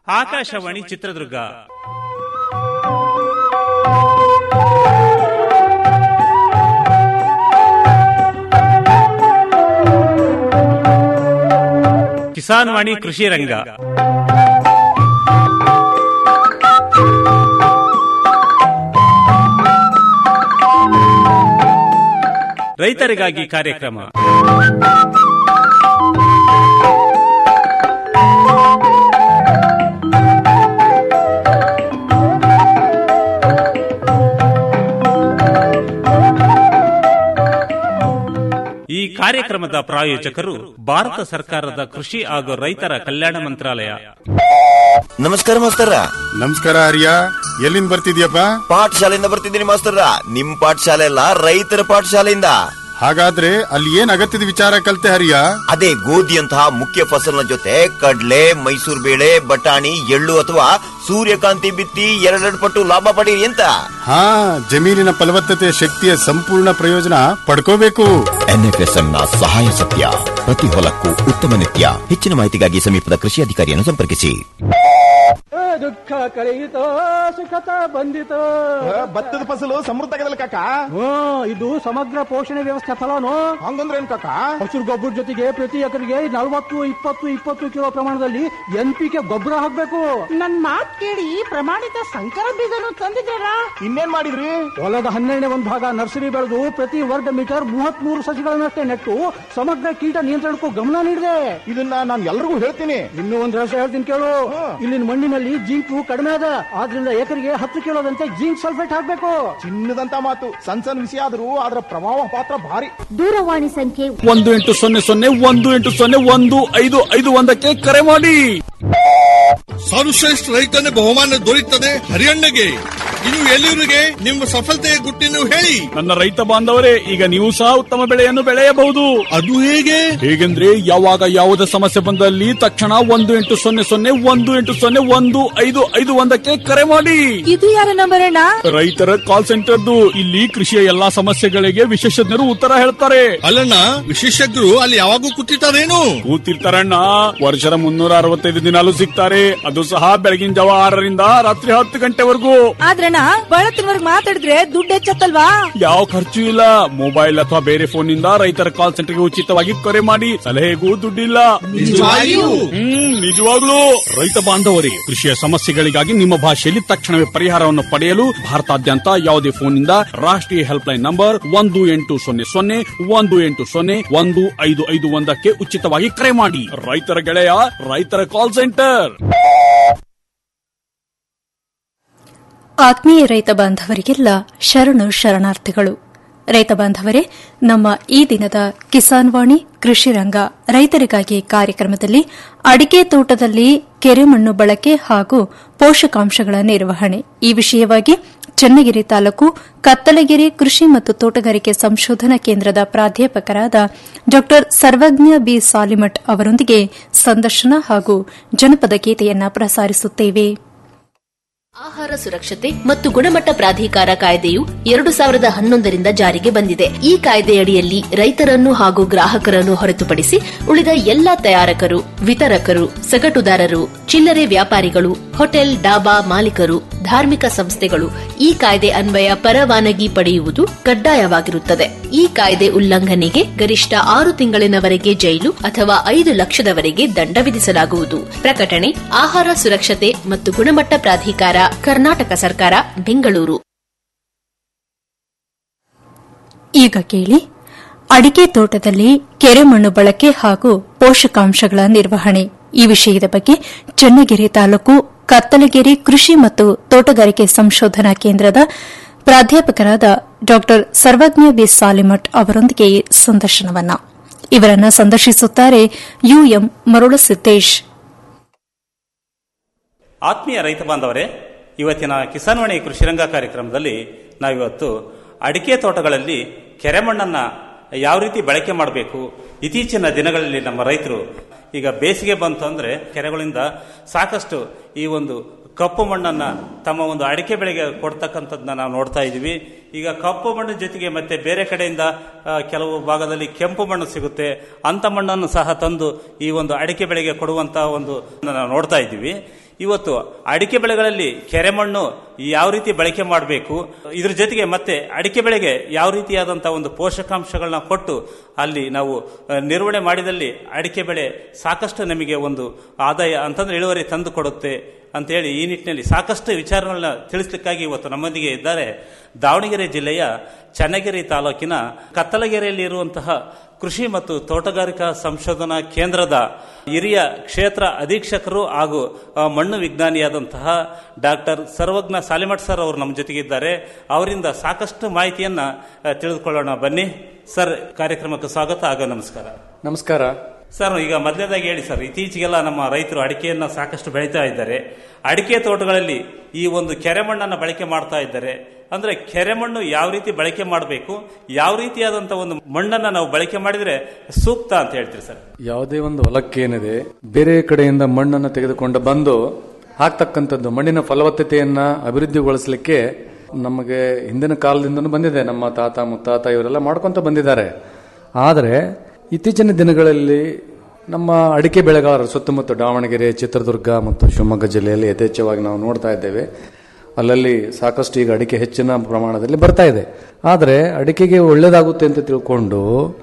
ಆಕಾಶವಾಣಿ ಚಿತ್ರದುರ್ಗ ಕಿಸಾನ್ ವಾಣಿ ಕೃಷಿ ರಂಗ ರೈತರಿಗಾಗಿ ಕಾರ್ಯಕ್ರಮ ಈ ಕಾರ್ಯಕ್ರಮದ ಪ್ರಾಯೋಜಕರು ಭಾರತ ಸರ್ಕಾರದ ಕೃಷಿ ಹಾಗೂ ರೈತರ ಕಲ್ಯಾಣ ಮಂತ್ರಾಲಯ ನಮಸ್ಕಾರ ಮಾಸ್ತರ ನಮಸ್ಕಾರ ಹರಿಯ ಎಲ್ಲಿಂದ ಬರ್ತಿದ್ಯಪ್ಪ ಪಾಠಶಾಲೆಯಿಂದ ಬರ್ತಿದ್ದೀನಿ ಮಾಸ್ತರ ನಿಮ್ ಪಾಠಶಾಲೆ ಅಲ್ಲ ರೈತರ ಪಾಠಶಾಲೆಯಿಂದ ಹಾಗಾದ್ರೆ ಅಲ್ಲಿ ಏನ್ ಅಗತ್ಯದ ವಿಚಾರ ಕಲ್ತೆ ಹರಿಯ ಅದೇ ಗೋಧಿಯಂತಹ ಮುಖ್ಯ ಫಸಲಿನ ಜೊತೆ ಕಡ್ಲೆ ಮೈಸೂರು ಬೇಳೆ ಬಟಾಣಿ ಎಳ್ಳು ಅಥವಾ ಸೂರ್ಯಕಾಂತಿ ಬಿತ್ತಿ ಎರಡೆರಡು ಪಟ್ಟು ಲಾಭ ಪಡೀರಿ ಅಂತ ಹಾ ಜಮೀನಿನ ಫಲವತ್ತತೆ ಶಕ್ತಿಯ ಸಂಪೂರ್ಣ ಪ್ರಯೋಜನ ಪಡ್ಕೋಬೇಕು ಎನ್ಎಫ್ಎಸ್ಎಂ ನ ಸಹಾಯ ಸತ್ಯ ಪ್ರತಿ ಹೊಲಕ್ಕೂ ಉತ್ತಮ ನಿತ್ಯ ಹೆಚ್ಚಿನ ಮಾಹಿತಿಗಾಗಿ ಸಮೀಪದ ಕೃಷಿ ಅಧಿಕಾರಿಯನ್ನು ಸಂಪರ್ಕಿಸಿ ದುಃಖ ಕಳೆಯಿತೋ ಸುಖತ ಬಂದಿತೋ ಭತ್ತದ ಫಸಲು ಸಮೃದ್ಧ ಆಗದಲ್ಲ ಕಾಕ ಹ್ಮ್ ಇದು ಸಮಗ್ರ ಪೋಷಣೆ ವ್ಯವಸ್ಥೆ ಫಲನು ಹಂಗಂದ್ರೆ ಏನ್ ಕಾಕ ಹಸಿರು ಗೊಬ್ಬರ ಜೊತೆಗೆ ಪ್ರತಿ ಎಕರೆಗೆ ನಲವತ್ತು ಇಪ್ಪತ್ತು ಇಪ್ಪತ್ತು ಕಿಲೋ ಪ್ರಮಾಣದಲ್ಲಿ ಎನ್ ಪಿ ಕೆ ಗೊಬ್ಬರ ಹಾಕ್ಬೇಕು ನನ್ ಮಾತ್ ಕೇಳಿ ಪ್ರಮಾಣಿತ ಸಂಕರ ಬೀಜನು ತಂದಿದ್ದೀರಾ ಇನ್ನೇನ್ ಮಾಡಿದ್ರಿ ಹೊಲದ ಹನ್ನೆರಡನೇ ಒಂದು ಭಾಗ ನರ್ಸರಿ ಬೆಳೆದು ಪ್ರತಿ ವರ್ಗ ಮೀಟರ್ ಮೂವತ್ತ್ ಮೂರು ಸಸಿಗಳನ್ನಷ್ಟೇ ನೆಟ್ಟು ಸಮಗ್ರ ಕೀಟ ನಿಯಂತ್ರಣಕ್ಕೂ ಗಮನ ನೀಡಿದೆ ಇದನ್ನ ನಾನು ಎಲ್ರಿಗೂ ಹೇಳ್ತೀನಿ ಇನ್ನೂ ಒಂದ್ ರಹಸ್ಯ ಹೇಳ್ತೀನಿ ಕೇಳು ಇಲ್ಲಿನ ಮಣ್ಣಿನಲ್ಲಿ ಜಿಂಕು ಕಡಿಮೆ ಅದ ಆದ್ರಿಂದ ಎಕರೆಗೆ ಹತ್ತು ಕಿಲೋದಂತೆ ಜಿಂಕ್ ಸಲ್ಫೇಟ್ ಹಾಕ್ಬೇಕು ಚಿನ್ನದಂತ ಮಾತು ಸಣ್ಣ ಸಣ್ಣ ವಿಷಯ ಆದ್ರೂ ಅದರ ಪ್ರಭಾವ ಪಾತ್ರ ಭಾರಿ ದೂರವಾಣಿ ಸಂಖ್ಯೆ ಒಂದು ಎಂಟು ಸೊನ್ನೆ ಸೊನ್ನೆ ಒಂದು ಎಂಟು ಸೊನ್ನೆ ಒಂದು ಐದು ಐದು ಒಂದಕ್ಕೆ ಕರೆ ಮಾಡಿ ಸರ್ವಶ್ರೇಷ್ಠ ರೈತನ ಬಹುಮಾನ ದೊರೆಯುತ್ತದೆ ಹರಿಯಣ್ಣಗೆ ಇನ್ನು ಎಲ್ಲಿವರಿಗೆ ನಿಮ್ಮ ಸಫಲತೆಯ ಗುಟ್ಟಿನ ಹೇಳಿ ನನ್ನ ರೈತ ಬಾಂಧವರೇ ಈಗ ನೀವು ಸಹ ಉತ್ತಮ ಬೆಳೆಯನ್ನು ಬೆಳೆಯಬಹುದು ಅದು ಹೇಗೆ ಹೇಗೆಂದ್ರೆ ಯಾವಾಗ ಯಾವುದೇ ಸಮಸ್ಯೆ ಬಂದಲ್ಲಿ ತಕ್ಷಣ ಒಂದು ಎಂಟು ಸೊನ್ನೆ ಸೊನ್ನೆ ಒಂದು ಎಂಟು ಸೊನ್ನೆ ಒಂದು ಐದು ಐದು ಒಂದಕ್ಕೆ ಕರೆ ಮಾಡಿ ಇದು ಯಾರ ನಂಬರ್ ಅಣ್ಣ ರೈತರ ಕಾಲ್ ಸೆಂಟರ್ದು ಇಲ್ಲಿ ಕೃಷಿಯ ಎಲ್ಲಾ ಸಮಸ್ಯೆಗಳಿಗೆ ವಿಶೇಷಜ್ಞರು ಉತ್ತರ ಹೇಳ್ತಾರೆ ಅಲ್ಲಣ್ಣ ವಿಶೇಷಜ್ಞರು ಅಲ್ಲಿ ಯಾವಾಗೂ ಕೂತಿರ್ತಾರೇನು ಕೂತಿರ್ತಾರಣ್ಣ ವರ್ಷದ ಮುನ್ನೂರ ಅರವತ್ತೈದು ದಿನಾಲು ಸಿಗ್ತಾರೆ ಅದು ಸಹ ಬೆಳಗಿನ ಜಾವ ಆರರಿಂದ ರಾತ್ರಿ ಹತ್ತು ಗಂಟೆವರೆಗೂ ಆದ್ರಣ್ಣ ಬಳತ್ತಿನವರ್ಗ್ ಮಾತಾಡಿದ್ರೆ ದುಡ್ಡು ಹೆಚ್ಚತ್ತಲ್ವಾ ಯಾವ ಖರ್ಚು ಇಲ್ಲ ಮೊಬೈಲ್ ಅಥವಾ ಬೇರೆ ಫೋನ್ ನಿಂದ ರೈತರ ಕಾಲ್ ಸೆಂಟರ್ಗೆ ಉಚಿತವಾಗಿ ಕರೆ ಮಾಡಿ ಸಲಹೆಗೂ ದುಡ್ಡಿಲ್ಲ ನಿಜವಾಗಿಯೂ? ಹ್ಮ್ ನಿಜವಾಗ್ಲೂ ರೈತ ಬಾಂಧವರೇ ಕೃಷಿಯ ಸಮಸ್ಯೆಗಳಿಗಾಗಿ ನಿಮ್ಮ ಭಾಷೆಯಲ್ಲಿ ತಕ್ಷಣವೇ ಪರಿಹಾರವನ್ನು ಪಡೆಯಲು ಭಾರತಾದ್ಯಂತ ಯಾವುದೇ ಫೋನ್ ನಿಂದ ರಾಷ್ಟ್ರೀಯ ಹೆಲ್ಪ್ ಲೈನ್ ನಂಬರ್ ಒಂದು ಎಂಟು ಸೊನ್ನೆ ಸೊನ್ನೆ ಒಂದು ಎಂಟು ಸೊನ್ನೆ ಒಂದು ಐದು ಐದು ಒಂದಕ್ಕೆ ಉಚಿತವಾಗಿ ಕರೆ ಮಾಡಿ ರೈತರ ಗೆಳೆಯ ರೈತರ ಕಾಲ್ ಸೆಂಟರ್ ಆತ್ಮೀಯ ರೈತ ಬಾಂಧವರಿಗೆಲ್ಲ ಶರಣು ಶರಣಾರ್ಥಿಗಳು ರೈತ ಬಾಂಧವರೇ ನಮ್ಮ ಈ ದಿನದ ಕಿಸಾನ್ ವಾಣಿ ಕೃಷಿ ರಂಗ ರೈತರಿಗಾಗಿ ಕಾರ್ಯಕ್ರಮದಲ್ಲಿ ಅಡಿಕೆ ತೋಟದಲ್ಲಿ ಕೆರೆಮಣ್ಣು ಬಳಕೆ ಹಾಗೂ ಪೋಷಕಾಂಶಗಳ ನಿರ್ವಹಣೆ ಈ ವಿಷಯವಾಗಿ ಚನ್ನಗಿರಿ ತಾಲೂಕು ಕತ್ತಲಗಿರಿ ಕೃಷಿ ಮತ್ತು ತೋಟಗಾರಿಕೆ ಸಂಶೋಧನಾ ಕೇಂದ್ರದ ಪ್ರಾಧ್ಯಾಪಕರಾದ ಡಾ ಸರ್ವಜ್ಞ ಬಿ ಸಾಲಿಮಠ್ ಅವರೊಂದಿಗೆ ಸಂದರ್ಶನ ಹಾಗೂ ಜನಪದ ಗೀತೆಯನ್ನ ಪ್ರಸಾರಿಸುತ್ತೇವೆ ಆಹಾರ ಸುರಕ್ಷತೆ ಮತ್ತು ಗುಣಮಟ್ಟ ಪ್ರಾಧಿಕಾರ ಕಾಯ್ದೆಯು ಎರಡು ಸಾವಿರದ ಹನ್ನೊಂದರಿಂದ ಜಾರಿಗೆ ಬಂದಿದೆ ಈ ಕಾಯ್ದೆಯಡಿಯಲ್ಲಿ ರೈತರನ್ನು ಹಾಗೂ ಗ್ರಾಹಕರನ್ನು ಹೊರತುಪಡಿಸಿ ಉಳಿದ ಎಲ್ಲಾ ತಯಾರಕರು ವಿತರಕರು ಸಗಟುದಾರರು ಚಿಲ್ಲರೆ ವ್ಯಾಪಾರಿಗಳು ಹೋಟೆಲ್ ಡಾಬಾ ಮಾಲೀಕರು ಧಾರ್ಮಿಕ ಸಂಸ್ಥೆಗಳು ಈ ಕಾಯ್ದೆ ಅನ್ವಯ ಪರವಾನಗಿ ಪಡೆಯುವುದು ಕಡ್ಡಾಯವಾಗಿರುತ್ತದೆ ಈ ಕಾಯ್ದೆ ಉಲ್ಲಂಘನೆಗೆ ಗರಿಷ್ಠ ಆರು ತಿಂಗಳಿನವರೆಗೆ ಜೈಲು ಅಥವಾ ಐದು ಲಕ್ಷದವರೆಗೆ ದಂಡ ವಿಧಿಸಲಾಗುವುದು ಪ್ರಕಟಣೆ ಆಹಾರ ಸುರಕ್ಷತೆ ಮತ್ತು ಗುಣಮಟ್ಟ ಪ್ರಾಧಿಕಾರ ಕರ್ನಾಟಕ ಸರ್ಕಾರ ಬೆಂಗಳೂರು ಈಗ ಕೇಳಿ ಅಡಿಕೆ ತೋಟದಲ್ಲಿ ಕೆರೆಮಣ್ಣು ಬಳಕೆ ಹಾಗೂ ಪೋಷಕಾಂಶಗಳ ನಿರ್ವಹಣೆ ಈ ವಿಷಯದ ಬಗ್ಗೆ ಚನ್ನಗಿರಿ ತಾಲೂಕು ಕತ್ತಲಗಿರಿ ಕೃಷಿ ಮತ್ತು ತೋಟಗಾರಿಕೆ ಸಂಶೋಧನಾ ಕೇಂದ್ರದ ಪ್ರಾಧ್ಯಾಪಕರಾದ ಡಾ ಸರ್ವಜ್ಞ ಬಿ ಸಾಲಿಮಠ್ ಅವರೊಂದಿಗೆ ಸಂದರ್ಶನವನ್ನ ಇವರನ್ನ ಸಂದರ್ಶಿಸುತ್ತಾರೆ ಯುಎಂ ಮರುಳಸಿದ್ದೇಶ್ ಆತ್ಮೀಯ ರೈತ ಬಾಂಧವರೇ ಇವತ್ತಿನ ಕಿಸಾನ್ವಾಣಿ ಕೃಷಿರಂಗ ಕಾರ್ಯಕ್ರಮದಲ್ಲಿ ನಾವಿವತ್ತು ಅಡಿಕೆ ತೋಟಗಳಲ್ಲಿ ಕೆರೆಮಣ್ಣನ್ನು ಯಾವ ರೀತಿ ಬಳಕೆ ಮಾಡಬೇಕು ಇತ್ತೀಚಿನ ದಿನಗಳಲ್ಲಿ ನಮ್ಮ ರೈತರು ಈಗ ಬೇಸಿಗೆ ಬಂತು ಅಂದರೆ ಕೆರೆಗಳಿಂದ ಸಾಕಷ್ಟು ಈ ಒಂದು ಕಪ್ಪು ಮಣ್ಣನ್ನು ತಮ್ಮ ಒಂದು ಅಡಿಕೆ ಬೆಳೆಗೆ ಕೊಡ್ತಕ್ಕಂಥದ್ದನ್ನ ನಾವು ನೋಡ್ತಾ ಇದ್ದೀವಿ ಈಗ ಕಪ್ಪು ಮಣ್ಣು ಜೊತೆಗೆ ಮತ್ತೆ ಬೇರೆ ಕಡೆಯಿಂದ ಆ, ಕೆಲವು ಭಾಗದಲ್ಲಿ ಕೆಂಪು ಮಣ್ಣು ಸಿಗುತ್ತೆ ಅಂಥ ಮಣ್ಣನ್ನು ಸಹ ತಂದು ಈ ಒಂದು ಅಡಿಕೆ ಬೆಳೆಗೆ ಕೊಡುವಂಥ ಒಂದು ನಾವು ನೋಡ್ತಾ ಇದ್ದೀವಿ ಇವತ್ತು ಅಡಿಕೆ ಬೆಳೆಗಳಲ್ಲಿ ಕೆರೆಮಣ್ಣು ಯಾವ ರೀತಿ ಬಳಕೆ ಮಾಡಬೇಕು ಇದ್ರ ಜೊತೆಗೆ ಮತ್ತೆ ಅಡಿಕೆ ಬೆಳೆಗೆ ಯಾವ ರೀತಿಯಾದಂತಹ ಒಂದು ಪೋಷಕಾಂಶಗಳನ್ನ ಕೊಟ್ಟು ಅಲ್ಲಿ ನಾವು ಆ, ನಿರ್ವಹಣೆ ಮಾಡಿದಲ್ಲಿ ಅಡಿಕೆ ಬೆಳೆ ಸಾಕಷ್ಟು ನಮಗೆ ಒಂದು ಆದಾಯ ಅಂತಂದ್ರೆ ಇಳುವರಿ ತಂದು ಕೊಡುತ್ತೆ ಅಂತೇಳಿ ಈ ನಿಟ್ಟಿನಲ್ಲಿ ಸಾಕಷ್ಟು ವಿಚಾರಗಳನ್ನ ತಿಳಿಸ್ಲಿಕ್ಕಾಗಿ ಇವತ್ತು ನಮ್ಮೊಂದಿಗೆ ಇದ್ದಾರೆ ದಾವಣಗೆರೆ ಜಿಲ್ಲೆಯ ಚನ್ನಗಿರಿ ತಾಲೂಕಿನ ಕತ್ತಲಗೆರೆಯಲ್ಲಿ ಇರುವಂತಹ ಕೃಷಿ ಮತ್ತು ತೋಟಗಾರಿಕಾ ಸಂಶೋಧನಾ ಕೇಂದ್ರದ ಹಿರಿಯ ಕ್ಷೇತ್ರ ಅಧೀಕ್ಷಕರು ಹಾಗೂ ಆ, ಮಣ್ಣು ವಿಜ್ಞಾನಿಯಾದಂತಹ ಡಾಕ್ಟರ್ ಸರ್ವಜ್ಞ ಸಾಲಿಮಠ್ ಸರ್ ಅವರು ನಮ್ಮ ಜೊತೆಗಿದ್ದಾರೆ ಅವರಿಂದ ಸಾಕಷ್ಟು ಮಾಹಿತಿಯನ್ನ ಆ, ತಿಳಿದುಕೊಳ್ಳೋಣ ಬನ್ನಿ ಸರ್ ಕಾರ್ಯಕ್ರಮಕ್ಕೆ ಸ್ವಾಗತ ಹಾಗೂ ನಮಸ್ಕಾರ ನಮಸ್ಕಾರ ಸರ್ ಈಗ ಮೊದಲನೇದಾಗಿ ಹೇಳಿ ಸರ್ ಇತ್ತೀಚೆಗೆಲ್ಲ ನಮ್ಮ ರೈತರು ಅಡಿಕೆಯನ್ನ ಸಾಕಷ್ಟು ಬೆಳೀತಾ ಇದ್ದಾರೆ ಅಡಿಕೆ ತೋಟಗಳಲ್ಲಿ ಈ ಒಂದು ಕೆರೆಮಣ್ಣನ್ನು ಬಳಕೆ ಮಾಡ್ತಾ ಇದ್ದಾರೆ ಅಂದ್ರೆ ಕೆರೆಮಣ್ಣು ಯಾವ ರೀತಿ ಬಳಕೆ ಮಾಡಬೇಕು ಯಾವ ರೀತಿಯಾದಂತ ಒಂದು ಮಣ್ಣನ್ನ ನಾವು ಬಳಕೆ ಮಾಡಿದ್ರೆ ಸೂಕ್ತ ಅಂತ ಹೇಳ್ತೀರಿ ಸರ್ ಯಾವುದೇ ಒಂದು ಹೊಲಕ್ಕೆ ಏನಿದೆ ಬೇರೆ ಕಡೆಯಿಂದ ಮಣ್ಣನ್ನು ತೆಗೆದುಕೊಂಡು ಬಂದು ಹಾಕ್ತಕ್ಕಂಥದ್ದು ಮಣ್ಣಿನ ಫಲವತ್ತತೆಯನ್ನ ಅಭಿವೃದ್ಧಿಗೊಳಿಸಲಿಕ್ಕೆ ನಮಗೆ ಹಿಂದಿನ ಕಾಲದಿಂದನೂ ಬಂದಿದೆ ನಮ್ಮ ತಾತ ಮುತ್ತಾತ ಇವರೆಲ್ಲ ಮಾಡ್ಕೊಂತ ಬಂದಿದ್ದಾರೆ ಆದರೆ ಇತ್ತೀಚಿನ ದಿನಗಳಲ್ಲಿ ನಮ್ಮ ಅಡಿಕೆ ಬೆಳೆಗಾರರು ಸುತ್ತಮುತ್ತ ದಾವಣಗೆರೆ ಚಿತ್ರದುರ್ಗ ಮತ್ತು ಶಿವಮೊಗ್ಗ ಜಿಲ್ಲೆಯಲ್ಲಿ ಯಥೇಚ್ಛವಾಗಿ ನಾವು ನೋಡ್ತಾ ಇದ್ದೇವೆ ಅಲ್ಲಲ್ಲಿ ಸಾಕಷ್ಟು ಈಗ ಅಡಿಕೆ ಹೆಚ್ಚಿನ ಪ್ರಮಾಣದಲ್ಲಿ ಬರ್ತಾ ಇದೆ ಆದರೆ ಅಡಿಕೆಗೆ ಒಳ್ಳೆಯದಾಗುತ್ತೆ ಅಂತ ತಿಳ್ಕೊಂಡು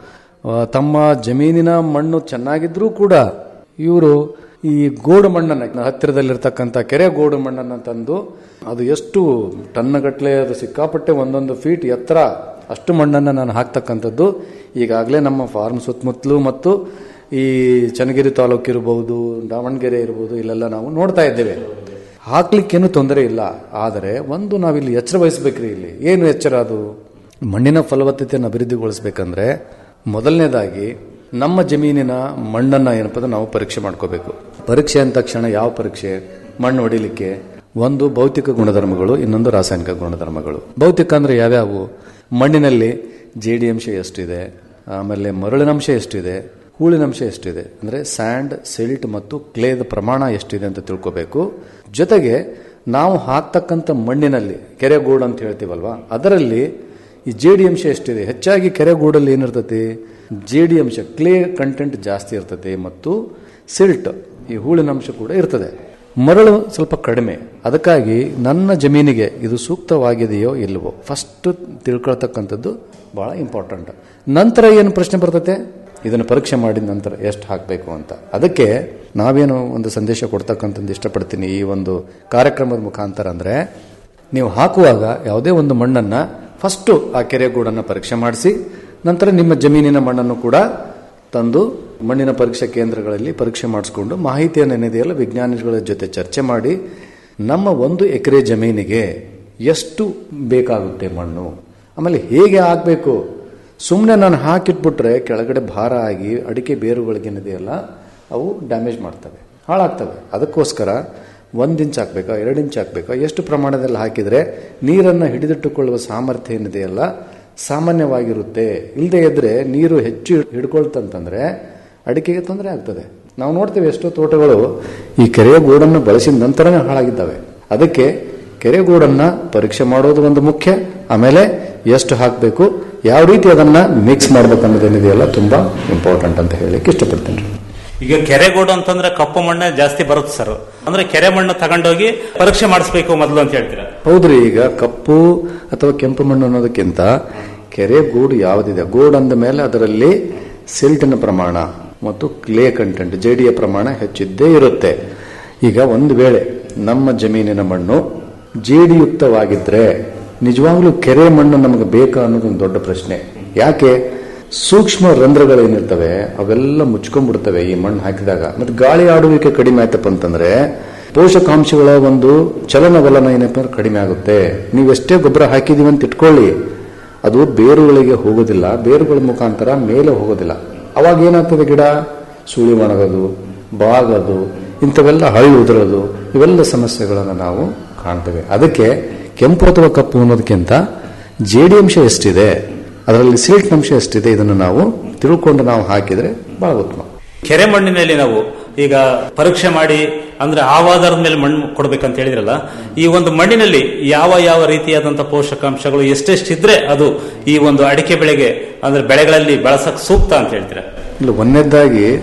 ಆ, ತಮ್ಮ ಜಮೀನಿನ ಮಣ್ಣು ಚೆನ್ನಾಗಿದ್ರೂ ಕೂಡ ಇವರು ಈ ಗೋಡು ಮಣ್ಣನ್ನು ಹತ್ತಿರದಲ್ಲಿರ್ತಕ್ಕಂಥ ಕೆರೆ ಗೋಡು ಮಣ್ಣನ್ನು ತಂದು ಅದು ಎಷ್ಟು ಟನ್ನಗಟ್ಟಲೆ ಅದು ಸಿಕ್ಕಾಪಟ್ಟೆ ಒಂದೊಂದು ಫೀಟ್ ಎತ್ತರ ಅಷ್ಟು ಮಣ್ಣನ್ನು ನಾನು ಹಾಕ್ತಕ್ಕಂಥದ್ದು ಈಗಾಗಲೇ ನಮ್ಮ ಫಾರ್ಮ್ ಸುತ್ತಮುತ್ತಲು ಮತ್ತು ಈ ಚನ್ನಗಿರಿ ತಾಲೂಕು ಇರಬಹುದು ದಾವಣಗೆರೆ ಇರಬಹುದು ಇಲ್ಲೆಲ್ಲ ನಾವು ನೋಡ್ತಾ ಇದ್ದೇವೆ ಹಾಕ್ಲಿಕ್ಕೇನು ತೊಂದರೆ ಇಲ್ಲ ಆದರೆ ಒಂದು ನಾವಿಲ್ಲಿ ಎಚ್ಚರ ವಹಿಸ್ಬೇಕ್ರಿ ಇಲ್ಲಿ ಏನು ಎಚ್ಚರ ಅದು ಮಣ್ಣಿನ ಫಲವತ್ತತೆಯನ್ನು ಅಭಿವೃದ್ಧಿಗೊಳಿಸ್ಬೇಕಂದ್ರೆ ಮೊದಲನೇದಾಗಿ ನಮ್ಮ ಜಮೀನಿನ ಮಣ್ಣನ್ನ ಏನಪ್ಪ ಅಂದ್ರೆ ನಾವು ಪರೀಕ್ಷೆ ಮಾಡ್ಕೋಬೇಕು ಪರೀಕ್ಷೆ ಅಂದ ತಕ್ಷಣ ಯಾವ ಪರೀಕ್ಷೆ ಮಣ್ಣು ಹೊಡಿಲಿಕ್ಕೆ ಒಂದು ಭೌತಿಕ ಗುಣಧರ್ಮಗಳು ಇನ್ನೊಂದು ರಾಸಾಯನಿಕ ಗುಣಧರ್ಮಗಳು ಭೌತಿಕ ಅಂದ್ರೆ ಯಾವ್ಯಾವು ಮಣ್ಣಿನಲ್ಲಿ ಜೇಡಿ ಅಂಶ ಎಷ್ಟಿದೆ ಆಮೇಲೆ ಮರಳಿನಂಶ ಎಷ್ಟಿದೆ ಹೂಳಿನಂಶ ಎಷ್ಟಿದೆ ಅಂದ್ರೆ ಸ್ಯಾಂಡ್ ಸಿಲ್ಟ್ ಮತ್ತು ಕ್ಲೇದ ಪ್ರಮಾಣ ಎಷ್ಟಿದೆ ಅಂತ ತಿಳ್ಕೋಬೇಕು ಜೊತೆಗೆ ನಾವು ಹಾಕ್ತಕ್ಕಂಥ ಮಣ್ಣಿನಲ್ಲಿ ಕೆರೆಗೂಡು ಅಂತ ಹೇಳ್ತೀವಲ್ವಾ ಅದರಲ್ಲಿ ಈ ಜೇಡಿ ಅಂಶ ಎಷ್ಟಿದೆ ಹೆಚ್ಚಾಗಿ ಕೆರೆಗೂಡಲ್ಲಿ ಏನಿರ್ತತಿ ಜೇಡಿ ಅಂಶ ಕ್ಲೇ ಕಂಟೆಂಟ್ ಜಾಸ್ತಿ ಇರ್ತದೆ ಮತ್ತು ಸಿಲ್ಟ್ ಈ ಹೂಳಿನ ಅಂಶ ಕೂಡ ಇರ್ತದೆ ಮರಳು ಸ್ವಲ್ಪ ಕಡಿಮೆ ಅದಕ್ಕಾಗಿ ನನ್ನ ಜಮೀನಿಗೆ ಇದು ಸೂಕ್ತವಾಗಿದೆಯೋ ಇಲ್ಲವೋ ಫಸ್ಟ್ ತಿಳ್ಕೊಳ್ತಕ್ಕಂಥದ್ದು ಬಹಳ ಇಂಪಾರ್ಟೆಂಟ್ ನಂತರ ಏನು ಪ್ರಶ್ನೆ ಬರ್ತತೆ ಇದನ್ನು ಪರೀಕ್ಷೆ ಮಾಡಿದ ನಂತರ ಎಷ್ಟು ಹಾಕಬೇಕು ಅಂತ ಅದಕ್ಕೆ ನಾವೇನು ಒಂದು ಸಂದೇಶ ಕೊಡ್ತಕ್ಕಂಥದ್ದು ಇಷ್ಟಪಡ್ತೀನಿ ಈ ಒಂದು ಕಾರ್ಯಕ್ರಮದ ಮುಖಾಂತರ ಅಂದ್ರೆ ನೀವು ಹಾಕುವಾಗ ಯಾವುದೇ ಒಂದು ಮಣ್ಣನ್ನ ಫಸ್ಟು ಆ ಕೆರೆಗೂಡನ್ನು ಪರೀಕ್ಷೆ ಮಾಡಿಸಿ ನಂತರ ನಿಮ್ಮ ಜಮೀನಿನ ಮಣ್ಣನ್ನು ಕೂಡ ತಂದು ಮಣ್ಣಿನ ಪರೀಕ್ಷಾ ಕೇಂದ್ರಗಳಲ್ಲಿ ಪರೀಕ್ಷೆ ಮಾಡಿಸ್ಕೊಂಡು ಮಾಹಿತಿಯನ್ನು ಏನಿದೆಯಲ್ಲ ವಿಜ್ಞಾನಿಗಳ ಜೊತೆ ಚರ್ಚೆ ಮಾಡಿ ನಮ್ಮ ಒಂದು ಎಕರೆ ಜಮೀನಿಗೆ ಎಷ್ಟು ಬೇಕಾಗುತ್ತೆ ಮಣ್ಣು ಆಮೇಲೆ ಹೇಗೆ ಆಗಬೇಕು ಸುಮ್ಮನೆ ನಾನು ಹಾಕಿಟ್ಬಿಟ್ರೆ ಕೆಳಗಡೆ ಭಾರ ಆಗಿ ಅಡಿಕೆ ಬೇರುಗಳಿಗೇನಿದೆಯಲ್ಲ ಅವು ಡ್ಯಾಮೇಜ್ ಮಾಡ್ತವೆ ಹಾಳಾಗ್ತವೆ ಅದಕ್ಕೋಸ್ಕರ ಒಂದು ಇಂಚ್ ಹಾಕ್ಬೇಕಾ ಎರಡು ಇಂಚ್ ಹಾಕ್ಬೇಕಾ ಎಷ್ಟು ಪ್ರಮಾಣದಲ್ಲಿ ಹಾಕಿದರೆ ನೀರನ್ನು ಹಿಡಿದಿಟ್ಟುಕೊಳ್ಳುವ ಸಾಮರ್ಥ್ಯ ಏನಿದೆಯಲ್ಲ ಸಾಮಾನ್ಯವಾಗಿರುತ್ತೆ ಇಲ್ಲದೆ ಇದ್ರೆ ನೀರು ಹೆಚ್ಚು ಹಿಡ್ಕೊಳ್ತಂತಂದ್ರೆ ಅಡಿಕೆಗೆ ತೊಂದರೆ ಆಗ್ತದೆ ನಾವು ನೋಡ್ತೇವೆ ಎಷ್ಟೋ ತೋಟಗಳು ಈ ಕೆರೆಯ ಗೂಡನ್ನು ಬಳಸಿದ ನಂತರನೇ ಹಾಳಾಗಿದ್ದಾವೆ ಅದಕ್ಕೆ ಕೆರೆ ಗೂಡನ್ನ ಪರೀಕ್ಷೆ ಮಾಡೋದು ಒಂದು ಮುಖ್ಯ ಆಮೇಲೆ ಎಷ್ಟು ಹಾಕಬೇಕು ಯಾವ ರೀತಿ ಅದನ್ನ ಮಿಕ್ಸ್ ಮಾಡ್ಬೇಕು ಅನ್ನೋದೇನಿದೆಯಲ್ಲ ತುಂಬಾ ಇಂಪಾರ್ಟೆಂಟ್ ಅಂತ ಹೇಳಲಿಕ್ಕೆ ಇಷ್ಟಪಡ್ತೀನಿ ಈಗ ಕೆರೆಗೋಡು ಅಂತಂದ್ರೆ ಕಪ್ಪು ಮಣ್ಣೆ ಜಾಸ್ತಿ ಬರುತ್ತೆ ಸರ್ ಅಂದ್ರೆ ಕೆರೆ ಮಣ್ಣು ತಗೊಂಡೋಗಿ ಪರೀಕ್ಷೆ ಮಾಡಿಸ್ಬೇಕು ಮೊದಲು ಅಂತ ಹೇಳ್ತೀರಾ ಹೌದ್ರಿ ಈಗ ಕಪ್ಪು ಅಥವಾ ಕೆಂಪು ಮಣ್ಣು ಅನ್ನೋದಕ್ಕಿಂತ ಕೆರೆ ಗೂಡು ಯಾವುದಿದೆ ಗೂಡು ಅಂದ ಮೇಲೆ ಅದರಲ್ಲಿ ಸಿಲ್ಟಿನ ಪ್ರಮಾಣ ಮತ್ತು ಕ್ಲೇ ಕಂಟೆಂಟ್ ಜೇಡಿಯ ಪ್ರಮಾಣ ಹೆಚ್ಚಿದ್ದೇ ಇರುತ್ತೆ ಈಗ ಒಂದು ವೇಳೆ ನಮ್ಮ ಜಮೀನಿನ ಮಣ್ಣು ಜೇಡಿಯುಕ್ತವಾಗಿದ್ರೆ ನಿಜವಾಗ್ಲೂ ಕೆರೆ ಮಣ್ಣು ನಮಗೆ ಬೇಕಾ ಅನ್ನೋದು ಒಂದು ದೊಡ್ಡ ಪ್ರಶ್ನೆ ಯಾಕೆ ಸೂಕ್ಷ್ಮ ರಂಧ್ರಗಳೇನಿರ್ತವೆ ಅವೆಲ್ಲ ಮುಚ್ಕೊಂಡ್ಬಿಡ್ತವೆ ಈ ಮಣ್ಣು ಹಾಕಿದಾಗ ಮತ್ತೆ ಗಾಳಿ ಆಡುವಿಕೆ ಕಡಿಮೆ ಆಯ್ತಪ್ಪ ಅಂತಂದ್ರೆ ಪೋಷಕಾಂಶಗಳ ಒಂದು ಚಲನವಲನ ಏನಪ್ಪ ಅಂದ್ರೆ ಕಡಿಮೆ ಆಗುತ್ತೆ ನೀವೆಷ್ಟೇ ಗೊಬ್ಬರ ಹಾಕಿದೀವಿ ಅಂತ ಇಟ್ಕೊಳ್ಳಿ ಅದು ಬೇರುಗಳಿಗೆ ಹೋಗೋದಿಲ್ಲ ಬೇರುಗಳ ಮುಖಾಂತರ ಮೇಲೆ ಹೋಗೋದಿಲ್ಲ ಅವಾಗ ಏನಾಗ್ತದೆ ಗಿಡ ಸುಳಿ ಒಣಗೋದು ಬಾಗೋದು ಇಂಥವೆಲ್ಲ ಹಳ್ಳಿ ಉದುರೋದು ಇವೆಲ್ಲ ಸಮಸ್ಯೆಗಳನ್ನು ನಾವು ಕಾಣ್ತೇವೆ ಅದಕ್ಕೆ ಕೆಂಪು ಅಥವಾ ಕಪ್ಪು ಅನ್ನೋದಕ್ಕಿಂತ ಜೇಡಿ ಅಂಶ ಎಷ್ಟಿದೆ ಅದರಲ್ಲಿ ಸಿಲ್ಟ್ ಅಂಶ ಎಷ್ಟಿದೆ ಇದನ್ನು ನಾವು ತಿಳ್ಕೊಂಡು ನಾವು ಹಾಕಿದ್ರೆ ಬಹಳ ಉತ್ತಮ ಕೆರೆ ಮಣ್ಣಿನಲ್ಲಿ ನಾವು ಈಗ ಪರೀಕ್ಷೆ ಮಾಡಿ ಅಂದ್ರೆ ಆವಾಧಾರದ ಮೇಲೆ ಮಣ್ಣು ಕೊಡ್ಬೇಕಂತ ಹೇಳಿದ್ರಲ್ಲ ಈ ಒಂದು ಮಣ್ಣಿನಲ್ಲಿ ಯಾವ ಯಾವ ರೀತಿಯಾದಂತಹ ಪೋಷಕಾಂಶಗಳು ಎಷ್ಟೆಷ್ಟಿದ್ರೆ ಅದು ಈ ಒಂದು ಅಡಿಕೆ ಬೆಳೆಗೆ ಅಂದ್ರೆ ಬೆಳೆಗಳಲ್ಲಿ ಬಳಸಕ್ ಸೂಕ್ತ ಅಂತ ಹೇಳ್ತೀರಾ ಇಲ್ಲ ಒಂದನೇದಾಗಿ